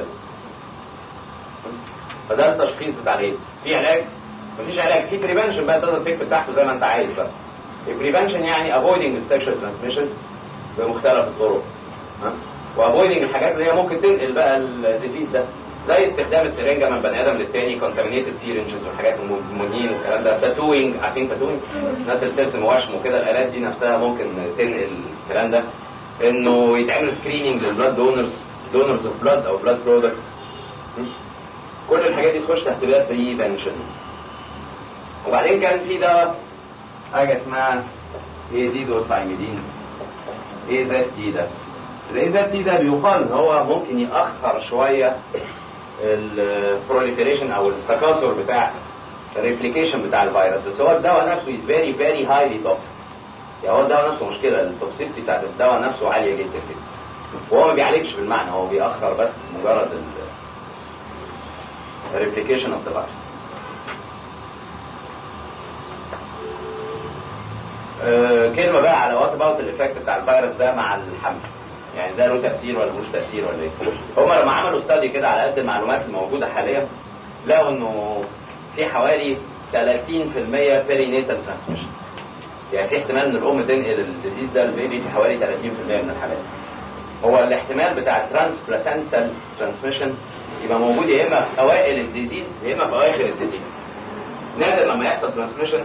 فده التشخيص بتاع الايه في علاج مفيش علاج في بريفنشن بقى تقدر تكتب تحته زي ما انت عايز بقى البريفنشن يعني avoiding السكشوال ترانسميشن بمختلف الطرق ها وافويدنج الحاجات اللي هي ممكن تنقل بقى الديزيز ده زي استخدام السرنجه من بني ادم للتاني كونتامينيتد سيرنجز والحاجات المونين والكلام ده تاتوينج عارفين تاتوينج الناس اللي بترسم وشم وكده الالات دي نفسها ممكن تنقل الكلام ده انه يتعمل سكريننج للبلاد دونرز دونرز اوف بلاد او بلاد برودكتس كل الحاجات دي تخش تحت باب بريفنشن وبعدين كان في دواء حاجه اسمها ايزيدوسايميدين اي زد تي ده الاي زد تي ده بيقال ان هو ممكن ياخر شويه البروليفريشن او التكاثر بتاع الريبليكيشن بتاع الفيروس بس هو الدواء نفسه از فيري فيري هايلي توكسيك يعني هو الدواء نفسه مشكله التوكسيستي بتاعت الدواء نفسه عاليه جدا جدا وهو ما بيعالجش بالمعنى هو بيأخر بس مجرد الريبليكيشن اوف ذا فيروس أه كلمه بقى على وات اباوت الايفكت بتاع الفيروس ده مع الحمل يعني ده له تاثير ولا ملوش تاثير ولا ايه هم لما عملوا استادي كده على قد المعلومات الموجوده حاليا لقوا انه في حوالي 30% بيرينيتال ترانسميشن يعني في احتمال ان الام تنقل الديزيز ده للبيبي في حوالي 30% من الحالات هو الاحتمال بتاع الترانس بلاسنتال ترانسميشن يبقى موجود يا اما في اوائل الديزيز يا اما في اواخر الديزيز نادر لما يحصل ترانسميشن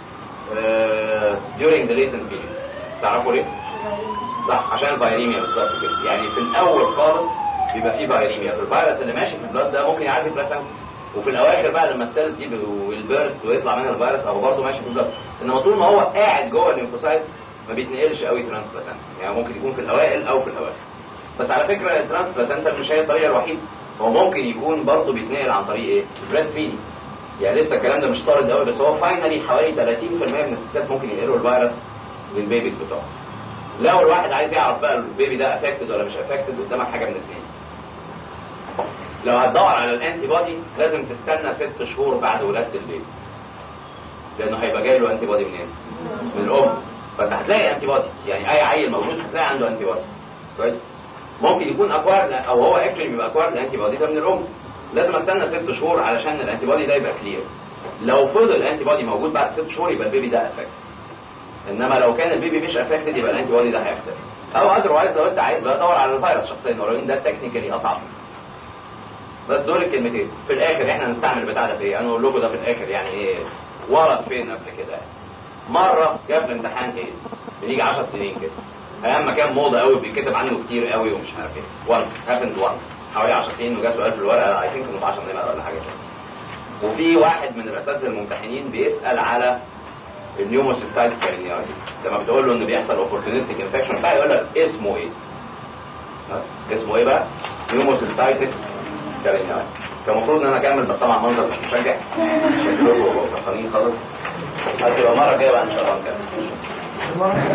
during the latent period تعرفوا ليه؟ صح عشان الفيريميا بالظبط كده يعني في الاول خالص بيبقى فيه فيريميا الفيروس اللي ماشي في البلاد ده ممكن يعدي بلاسنتا وفي الاواخر بقى لما السيلز دي والبيرست ويطلع منها الفيروس او برضه ماشي في البلاد انما طول ما هو قاعد جوه الليمفوسايت ما بيتنقلش قوي ترانس بلاسنتا يعني ممكن يكون في الاوائل او في الاواخر بس على فكره الترانس بلاسنتا مش هي الطريقه الوحيده هو ممكن يكون برضه بيتنقل عن طريق ايه؟ بريد فيدنج يعني لسه الكلام ده مش صارد قوي بس هو فاينلي حوالي 30% من الستات ممكن ينقلوا الفيروس للبيبيز بتوعهم لو الواحد عايز يعرف بقى البيبي ده افكتد ولا مش افكتد قدامك حاجه من الاثنين لو هتدور على الانتي بودي لازم تستنى ست شهور بعد ولاده البيبي لانه هيبقى جاي له انتي بودي منين؟ من الام فانت هتلاقي انتي بودي يعني اي عيل موجود هتلاقي عنده انتي بودي كويس ممكن يكون اكوار او هو اكشلي بيبقى اكوار الانتي بودي ده من الام لازم استنى ست شهور علشان الانتي بودي ده يبقى كلير لو فضل الانتي بودي موجود بعد ست شهور يبقى البيبي ده افكت انما لو كان البيبي مش افكتد يبقى الانتي بودي ده هيختفي او اذروايز لو انت عايز بقى دور على الفيروس شخصيا ولكن ده تكنيكالي اصعب بس دول الكلمتين في الاخر احنا نستعمل بتاع ده في ايه انا اقول لكم ده في الاخر يعني ايه ورد فين قبل كده مره جاب في امتحان ايز بيجي 10 سنين كده ايام ما كان موضه قوي بيتكتب عنه كتير قوي ومش عارف ايه وانس هابند وانس حوالي 10 سنين وجا سؤال في الورقه اي ثينك انه ب 10 نمر ولا حاجه كده وفي واحد من الاساتذه الممتحنين بيسال على النيوموسيستايتس كارينياي لما بتقول له ان بيحصل اوبورتونيستيك انفكشن بقى يقول لك اسمه ايه؟ ها؟ اسمه ايه بقى؟ نيوموسيستايتس كارينياي فالمفروض ان انا اكمل بس طبعا منظر مش مشجع شكلكم فرحانين خالص هتبقى المره الجايه بقى ان شاء الله نكمل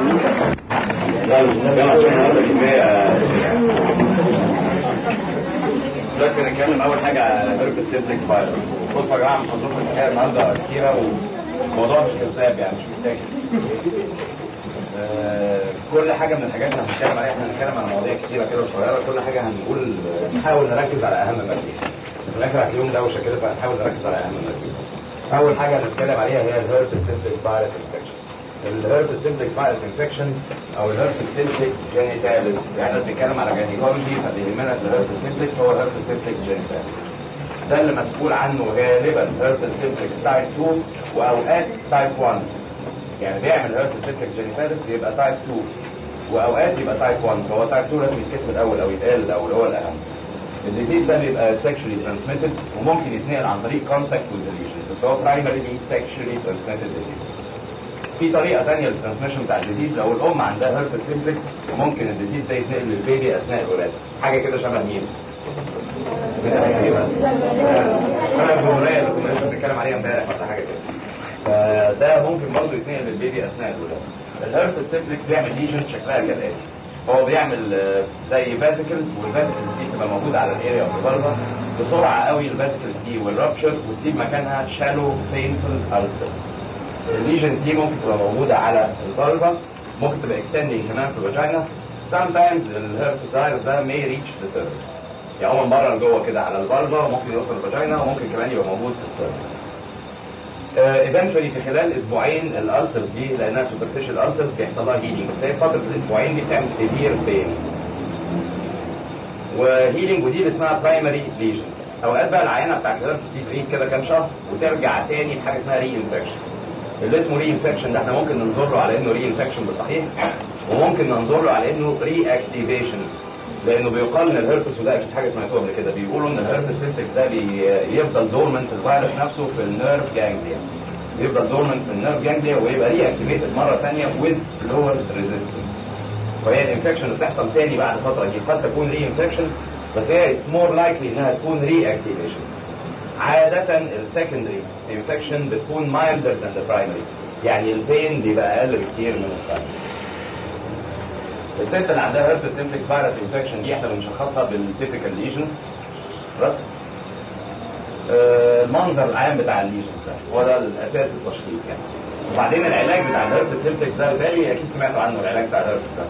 دلوقتي هنتكلم اول حاجه على هيربس سيبلكس فايروس بصوا يا جماعه محاضرات الحكايه النهارده كتيره والموضوع مش كذاب يعني مش محتاج آه، كل حاجه من الحاجات اللي هنتكلم عليها احنا هنتكلم عن مواضيع كتيره كده صغيره كل حاجه هنقول نحاول نركز على اهم ما فيها في الاخر هتلاقيهم دوشه كده فهنحاول نركز على اهم ما فيها اول حاجه هنتكلم عليها هي الهيربس سيبلكس فايروس انفكشن الهيربس سيمبلكس فايروس انفكشن او الهيربس سيمبلكس جينيتاليس يعني احنا بنتكلم على جينيكولوجي فاللي يهمنا في الهيربس سيمبلكس هو الهيربس سيمبلكس جينيتاليس ده اللي مسؤول عنه غالبا هيربس سيمبلكس تايب 2 واوقات تايب 1 يعني بيعمل هيربس سيمبلكس جينيتاليس بيبقى تايب 2 واوقات يبقى تايب 1 فهو تايب 2 لازم يتكتب الاول او يتقال الاول هو الاهم الديزيز ده بيبقى سيكشولي ترانسميتد وممكن يتنقل عن طريق كونتاكت والديليشن بس هو برايمري سيكشولي ترانسميتد ديزيز في طريقه ثانيه للترانسميشن بتاع الديزيز لو الام عندها هيربس سيمبلكس ممكن الديزيز ده يتنقل للبيبي اثناء الولاده حاجه كده شبه مين؟ شبه الجمهوريه اللي كنا لسه بنتكلم عليها امبارح ولا حاجه كده فده ممكن برضه يتنقل للبيبي اثناء الولاده الهيربس سيمبلكس بيعمل ليجنز شكلها كالاتي هو بيعمل زي فاسيكلز والفاسيكلز دي بتبقى موجوده على الاريا اوف ذا بسرعه قوي الفاسكلز دي والرابشر وتسيب مكانها شالو بينفول ألسرز الليجنز دي ممكن تبقى موجوده على الفالفا ممكن تبقى اكستندنج كمان في الفاجينا sometimes الهيربس فيروس ده may reach the surface يعني هو من بره لجوه كده على الفالفا ممكن يوصل الفاجينا وممكن كمان يبقى موجود في السيرفس ايفنتشولي في خلال اسبوعين الالسرز دي لانها سوبرفيشال الالسرز بيحصل لها هيلينج بس هي فتره الاسبوعين دي بتعمل سيفير بين وهيلينج ودي اللي اسمها برايمري ليجنز اوقات بقى العينه بتاعت الهيربس دي تغيب كده كام شهر وترجع تاني بحاجه اسمها ري انفكشن اللي اسمه ري انفكشن ده احنا ممكن ننظر له على انه ري انفكشن بصحيح وممكن ننظر له على انه ري اكتيفيشن لانه بيقال ان الهربس وده اكيد حاجه سمعتوها قبل كده بيقولوا ان الهربس سيمبتكس ده بيفضل دورمنت الفيروس نفسه في النيرف جانجليا بيفضل دورمنت في النيرف جانجليا ويبقى ري اكتيفيتد مره ثانيه ويز لور ريزيستنس فهي الانفكشن اللي بتحصل تاني بعد فتره دي قد تكون ري انفكشن بس هي اتس مور لايكلي انها تكون ري اكتيفيشن عادة السكندري انفكشن بتكون مايلدر ذان ذا برايمري يعني البين بيبقى اقل بكتير من البرايمري الست اللي عندها هيربس سيمبلكس فيروس انفكشن دي احنا بنشخصها بالتيبيكال ليجنز خلاص آه المنظر العام بتاع الليجنز ده هو ده الاساس التشخيص يعني وبعدين العلاج بتاع الهيربس سيمبلكس ده بالتالي اكيد سمعتوا عنه العلاج بتاع الهيربس ده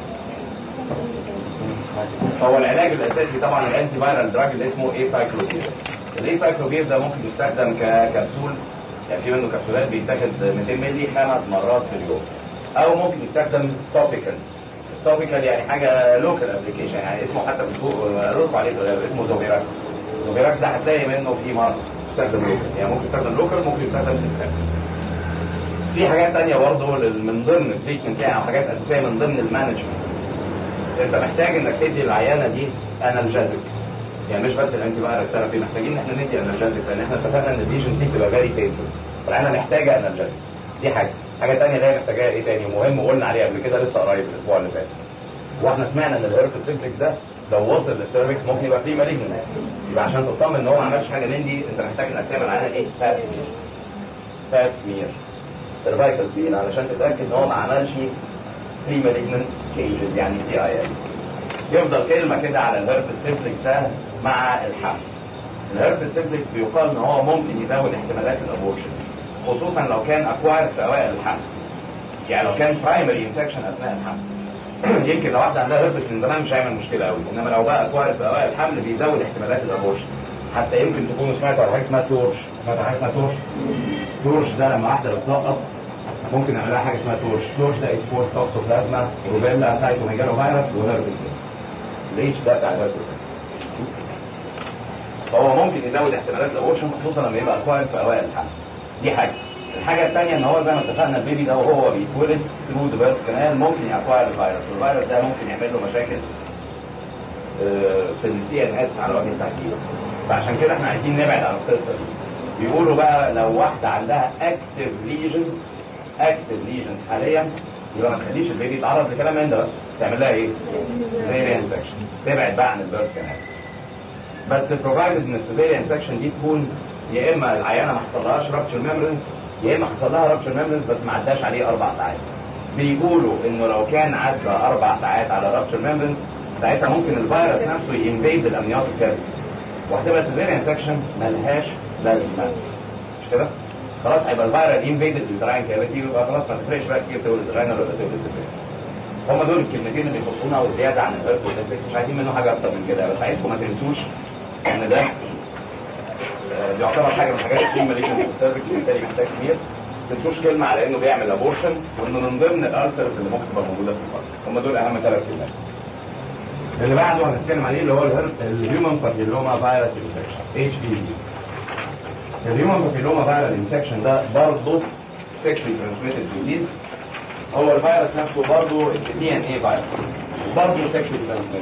هو العلاج الاساسي طبعا الانتي فايرال دراج اللي اسمه اي سايكلوبير الاي سايكلوبير ده ممكن يستخدم ككبسول يعني في منه كبسولات بيتاخد 200 مللي خمس مرات في اليوم او ممكن يستخدم توبيكال توبيكال يعني حاجه لوكال ابلكيشن يعني اسمه حتى قالوا لكم عليه اسمه زوفيراكس زوفيراكس ده هتلاقي منه في مرض يستخدم لوكال يعني ممكن يستخدم لوكال ممكن يستخدم سيستم في حاجات تانية برضه من ضمن التريتمنت يعني او حاجات اساسيه من ضمن المانجمنت انت محتاج انك تدي العيانه دي انالجازيك يعني مش بس الانتي فايرال ثيرابي محتاجين ان احنا ندي انالجازيك لان احنا اتفقنا ان الليجن دي بتبقى فيري بينفول فالعيانه محتاجه انالجازيك دي حاجه حاجه ثانيه اللي هي محتاجاها ايه تاني مهم وقلنا عليه قبل كده لسه قريب الاسبوع اللي فات واحنا سمعنا ان الهيربس سيمبلكس ده لو وصل للسيرفكس ممكن يبقى فيه مالجنس يبقى عشان تطمن ان هو ما عملش حاجه من دي انت محتاج انك تعمل عليها ايه فات سمير فات سمير سيرفايكال سمير علشان تتاكد ان هو ما عملش بري مالجنت كيجز يعني سي اي ال يفضل كلمه كده على الهيربس سيمبلكس ده مع الحمل الهيربس سيمبلكس بيقال ان هو ممكن يزود احتمالات الابورشن خصوصا لو كان اكواير في اوائل الحمل يعني لو كان برايمري انفكشن اثناء الحمل يمكن لو واحده عندها هيربس من زمان مش هيعمل مشكله قوي انما لو بقى اكواير في اوائل الحمل بيزود احتمالات الابورشن حتى يمكن تكونوا سمعتوا عن حاجه اسمها تورش سمعتوا حاجه اسمها تورش تورش ده لما واحده بتسقط ممكن نعمل لها حاجه اسمها تورش تورش ده اسمه توكسوبلازما روبيلا سايتوميجالو فيروس وهيربس الاتش ده بتاع الهيربس فهو ممكن يزود احتمالات الابورشن خصوصا لما يبقى اكواير في اوائل الحمل دي حاجه الحاجه الثانيه ان هو زي ما اتفقنا البيبي ده وهو بيتولد ثرو ذا بيرث كانال ممكن يأكواير الفيروس والفيروس ده ممكن يعمل له مشاكل في السي ان اس على وجه التحديد فعشان كده احنا عايزين نبعد عن القصه دي بيقولوا بقى لو واحده عندها اكتف ليجنز اكتف ليجنز حاليا يبقى ما تخليش البيبي يتعرض لكلام من ده بس تعمل لها ايه؟ سيفيريان سكشن تبعد بقى عن البيرث كانال بس بروفايدد ان السيفيريان سكشن دي تكون يا اما العيانه ما حصلهاش رابتشر ميمبرنز يا اما حصل لها رابتشر ميمبرنز بس ما عداش عليه اربع ساعات بيقولوا انه لو كان عدى اربع ساعات على رابتشر ميمبرنز ساعتها ممكن الفيروس نفسه ينفيد الامنيوتيك كافيتي وهتبقى سيفيريان سكشن ملهاش لازمه مش كده؟ خلاص هيبقى الفيروس انفيدد الدراين كافيتي ويبقى خلاص ما تفرقش بقى كتير تولد الراينر ولا تولد هم دول الكلمتين اللي يخصونا والزياده عن الهيرب مش عايزين منه حاجه اكتر من كده بس عايزكم ما تنسوش ان ده بيعتبر حاجه من الحاجات اللي ماليشن في السيرفكس وبالتالي محتاج سمير ما تنسوش كلمه على انه بيعمل ابورشن وانه من ضمن الالسرز اللي ممكن تبقى موجوده في الفرد هم دول اهم ثلاث كلمات اللي بعده هنتكلم عليه اللي هو الهيومن بابيلوما فيروس انفكشن اتش بي في الهيومن بابيلوما فيروس انفكشن ده برضه سيكشوال ترانسميتد ديزيز هو الفيروس نفسه برضه دي ان اي فيروس برضه سيكشوال ترانسميتد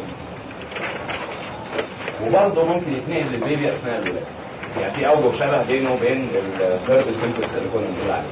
وبرضه ممكن يتنقل للبيبي اثناء الولاده يعني في اوجه شبه بينه وبين الهيرب سيمبلكس اللي كنا بنقول عليه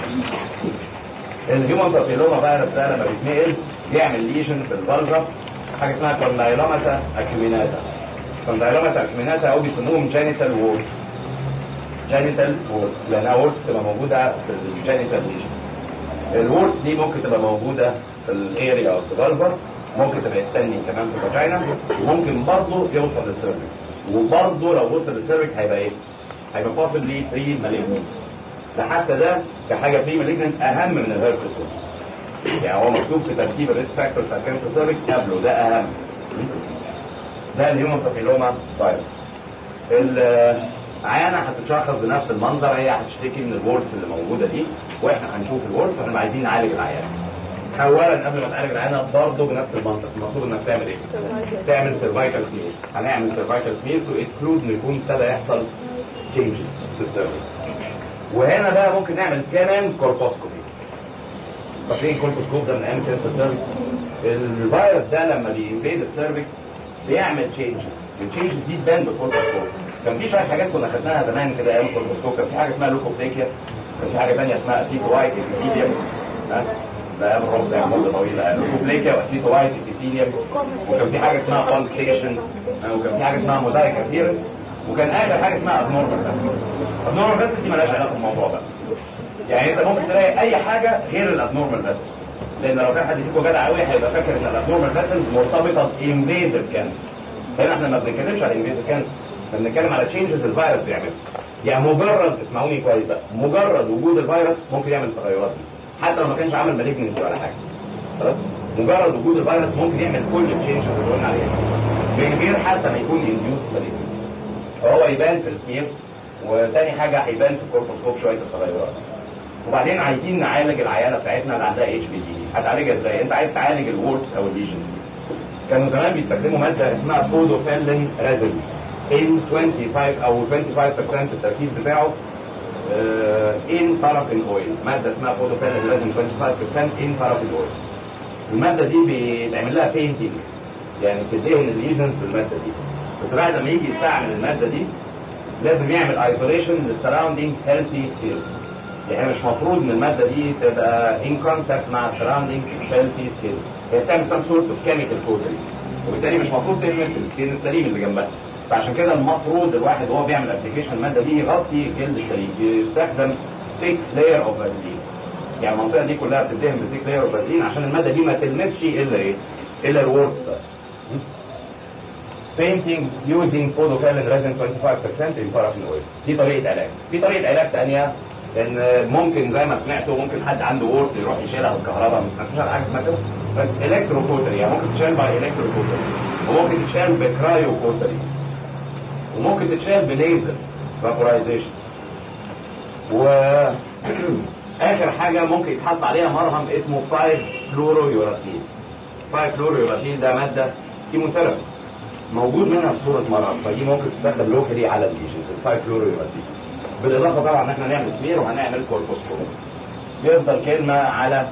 الهيومن بابيلوما فيروس ده لما بيتنقل بيعمل ليجن في الفالفا حاجه اسمها كوندايلوماتا اكيوميناتا كوندايلوماتا اكيوميناتا او بيسموهم جينيتال وورز جينيتال وورز لانها وورز تبقى موجوده في الجينيتال ليجن الوورز دي ممكن تبقى موجوده في الاريا اوف ذا فالفا ممكن تبقى يستني كمان في الفاجينا وممكن برضه يوصل للسيرفكس وبرضه لو وصل للسيرفكس هيبقى ايه؟ هيبقى possibly بري مالجنت ده حتى ده كحاجه بري مالجنت اهم من الهيربس يعني هو مكتوب في ترتيب الريسك فاكتور بتاع كانسر سيرفكس قبله ده اهم ده الهيومن بابيلوما فيروس العيانه هتتشخص بنفس المنظر هي هتشتكي من الورس اللي موجوده دي واحنا هنشوف الورس واحنا عايزين نعالج العيانه اولا قبل ما تعالج العيانه برضه بنفس المنطق المفروض انك تعمل ايه؟ تعمل سيرفايكال سمير هنعمل سيرفايكال سمير تو اكسكلود ان يكون ابتدى يحصل تشينجز في السيرفيس وهنا بقى ممكن نعمل كمان كوربوسكوبي فاكرين كوربوسكوب ده من ايام كانسر سيرفيس الفيروس ده لما بينفيد السيرفكس بيعمل تشينجز التشينجز دي تبان بالكوربوسكوب كان في شويه حاجات كنا خدناها زمان كده ايام الكوربوسكوب كان في حاجه اسمها لوكوبليكيا كان في حاجه ثانيه اسمها اسيتو وايت ابيثيليوم ها ده ايام الرمز يعني مده طويله لوكوبليكيا واسيتو وايت ابيثيليوم وكان في حاجه اسمها فانكيشن وكان في حاجه اسمها موزايك كثير وكان اخر حاجه اسمها ابنورمال بس ابنورمال بس دي مالهاش علاقه بالموضوع بقى يعني انت ممكن تلاقي اي حاجه غير الابنورمال بس لان لو كان حد فيكم جدع قوي هيبقى فاكر ان الابنورمال فاسلز مرتبطه بانفيزيف كانسر هنا احنا ما بنتكلمش على انفيزيف كانسر احنا بنتكلم على تشينجز الفيروس بيعملها يعني مجرد اسمعوني كويس بقى مجرد وجود الفيروس ممكن يعمل تغيرات دي حتى لو ما كانش عامل مالجنسي ولا حاجه خلاص مجرد وجود الفيروس ممكن يعمل كل التشينجز اللي قلنا عليها من غير حتى ما يكون انديوس مالجنسي فهو يبان في السمير وتاني حاجه هيبان في الكوربوسكوب شويه التغيرات وبعدين عايزين نعالج العيانه بتاعتنا اللي عندها اتش بي دي هتعالجها ازاي؟ انت عايز تعالج الورتس او الليجن كانوا زمان بيستخدموا ماده اسمها بودوفيلين ريزل ان 25 او 25% التركيز بتاعه ان بارافين اويل ماده اسمها بودوفيلين ريزل 25% ان بارافين اويل الماده دي بيتعمل لها بينتنج يعني بتدهن الليجنز بالماده دي بس بعد ما يجي يستعمل الماده دي لازم يعمل ايزوليشن للسراوندينج هيلثي سكيل يعني مش مفروض ان الماده دي تبقى ان كونتاكت مع السراوندينج هيلثي سكيل هي بتعمل سم سورت اوف كيميكال كوتري وبالتالي مش مفروض تلمس السكين السليم اللي جنبها فعشان كده المفروض الواحد وهو بيعمل ابلكيشن الماده دي يغطي الجلد السليم يستخدم ثيك لاير اوف فازلين يعني المنطقه دي كلها بتدهن بثيك لاير اوف فازلين عشان الماده دي ما تلمسش الا ايه؟ الا الورد بس painting using photophylline resin 25% in paraffin oil دي طريقه علاج في طريقه علاج ثانيه ان ممكن زي ما سمعتوا ممكن حد عنده وورد يروح يشيلها بالكهرباء ما سمعتوش على حاجه اسمها كده بس الكترو كوتري يعني ممكن تشيل باي الكترو كوتري وممكن تشيل بكرايو كوتري وممكن تتشال بليزر فابورايزيشن و اخر حاجه ممكن يتحط عليها مرهم اسمه 5 فلورو يوراسيل 5 فلورو يوراسيل ده ماده كيموثيرابي موجود منها في صوره مرهم فدي ممكن تستخدم لوكالي على الليجنز 5 فلورو يوراسيل بالاضافه طبعا ان احنا نعمل سمير وهنعمل كوربوسكوب يفضل كلمه على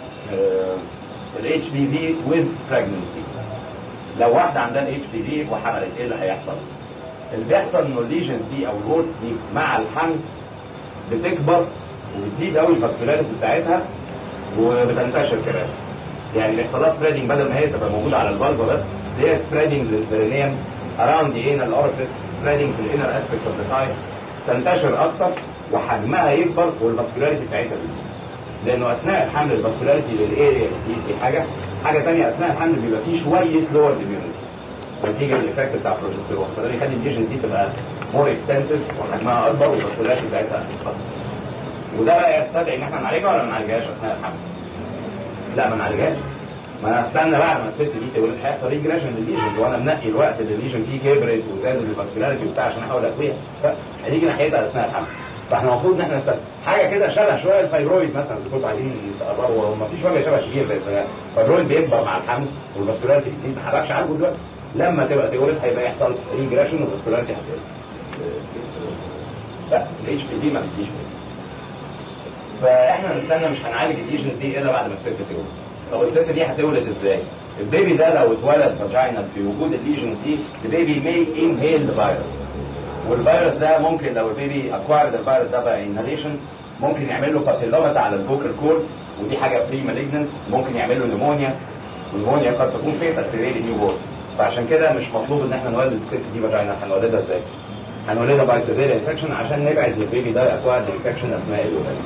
الاتش بي في ويز بريجنسي لو واحده عندها الاتش بي في وحملت ايه اللي هيحصل؟ اللي بيحصل انه الليجنز دي او الورد دي مع الحمل بتكبر وبتزيد قوي الفاسكولاريتي بتاعتها وبتنتشر كمان يعني بيحصل لها سبريدنج بدل ما هي تبقى موجوده على الفالفا بس هي سبريدنج للبرينيوم اراوند ذا انال اورفيس سبريدنج في الانر اسبكت اوف ذا تايم تنتشر اكتر وحجمها يكبر والفاسكولاريتي بتاعتها بتزيد لانه اثناء الحمل الفاسكولاريتي للاريا دي, دي حاجه حاجه ثانيه اثناء الحمل بيبقى فيه شويه لور اميونيتي نتيجه للايفكت بتاع البروجستيرون فده بيخلي الليجن دي تبقى مور اكستنسيف وحجمها اكبر والفاسكولاريتي بتاعتها اكبر وده بقى يستدعي ان احنا نعالجها ولا ما نعالجهاش اثناء الحمل؟ لا ما نعالجهاش ما انا استنى بعد ما الست دي تولد هيحصل ريجريشن للليجنز وانا منقي الوقت اللي الليجن فيه كبرت وزادت الفاسكولاريتي وبتاع عشان احاول اقويها فهنيجي ناحيتها اثناء الحمل فاحنا المفروض ان احنا نستنى حاجه كده شبه شويه الفايبرويد مثلا اللي كنتوا عايزين تقربوا وما فيش وجه شبه شهير زي الفيرويد الفايبرويد بيكبر مع الحمل والفاسكولاريتي بتزيد ما حركش عنه دلوقتي لما تبقى تولد هيبقى يحصل ريجريشن والفاسكولاريتي هتقل لا الاتش بي دي ما بتجيش فاحنا نستنى مش هنعالج الليجنز دي الا بعد ما الست تولد طب الست دي هتولد ازاي؟ البيبي ده لو اتولد فاجينال في وجود الليجنز دي البيبي مي انهيل فيروس والفيروس ده ممكن لو البيبي اكوايرد الفيروس ده بقى انهاليشن ممكن يعمل له بابيلومات على الفوكال كورد ودي حاجه بري مالجنت ممكن يعمل له نيمونيا والنيمونيا قد تكون فيتال في ريلي نيو بورن فعشان كده مش مطلوب ان احنا نولد الست دي فاجينال هنولدها ازاي؟ هنولدها باي سيفير انفكشن عشان نبعد البيبي ده اكوايرد انفكشن اثناء الولاده.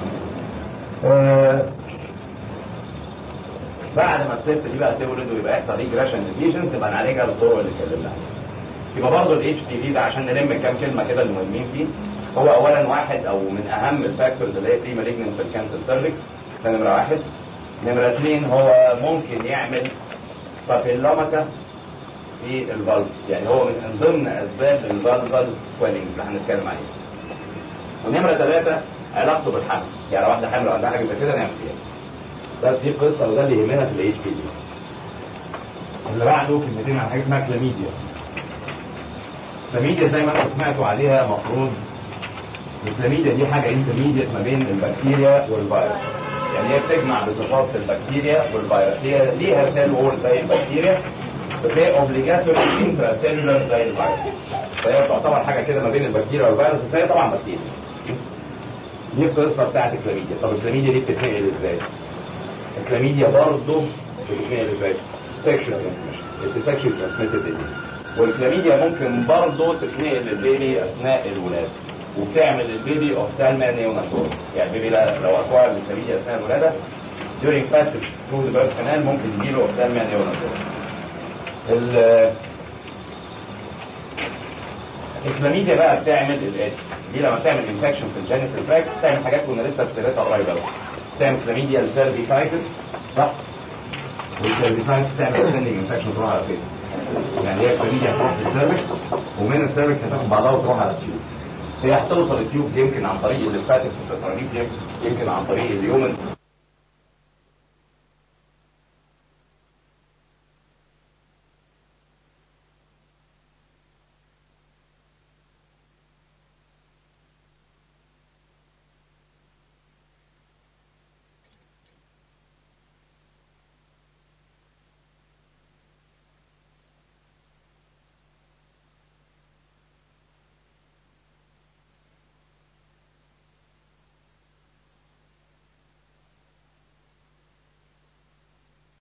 بعد ما الست دي بقى تولد ويبقى يحصل ريجريشن للليجنز تبقى نعالجها بالطرق اللي اتكلمنا عنها. يبقى برضه الاتش بي في ده عشان نلم كام كلمه كده المهمين فيه هو اولا واحد او من اهم الفاكتورز اللي هي بري مالجنت في الكانسر سيرفكس ده نمره واحد نمره اثنين هو ممكن يعمل بابيلوماتا في الفالف يعني هو من ضمن اسباب الفالفال سويلنج اللي هنتكلم عليه ونمره ثلاثه علاقته بالحمل يعني لو واحده حامل وعندها حاجه زي كده نعمل فيها بس دي قصه وده اللي يهمنا في الاتش بي دي اللي بعده كلمتين عن حاجه اسمها كلاميديا الكلاميديا زي ما انتم سمعتوا عليها مفروض الكلاميديا دي حاجه انترميديت ما بين البكتيريا والفيروس يعني هي بتجمع بصفات البكتيريا والفيروس هي ليها سيل وول زي البكتيريا بس هي اوبليجاتوري انترا سيلولر زي الفيروس فهي تعتبر حاجه كده ما بين البكتيريا والفيروس بس هي طبعا بكتيريا دي القصه بتاعت الكلاميديا طب الكلاميديا دي بتتنقل ازاي؟ الكلاميديا برضه بتتنقل ازاي؟ سيكشوال ترانسميشن اتس سيكشوال ترانسميتد ديزيز والكلاميديا ممكن برضه تتنقل للبيبي اثناء الولاده وبتعمل البيبي اوفتالما نيوناتور يعني البيبي لا- لو اكوار الكلاميديا اثناء الولاده during passage through the birth canal ممكن يجيله اوفتالما نيوناتور ال الكلاميديا بقى بتعمل الاتش دي لما تعمل انفكشن في الجينيتال تراكت بتعمل حاجات كنا لسه بتلاتها قريب قوي تعمل كلاميديا السيرفيسايتس صح والسيرفيسايتس تعمل سندنج انفكشن تروح على فين يعني هي كلاميديا هتروح للسيرفكس ومن السيرفكس هتاخد بعضها وتروح على التيوب هي هتوصل التيوب يمكن عن طريق الليمفاتكس والترانيب يمكن عن طريق اليومن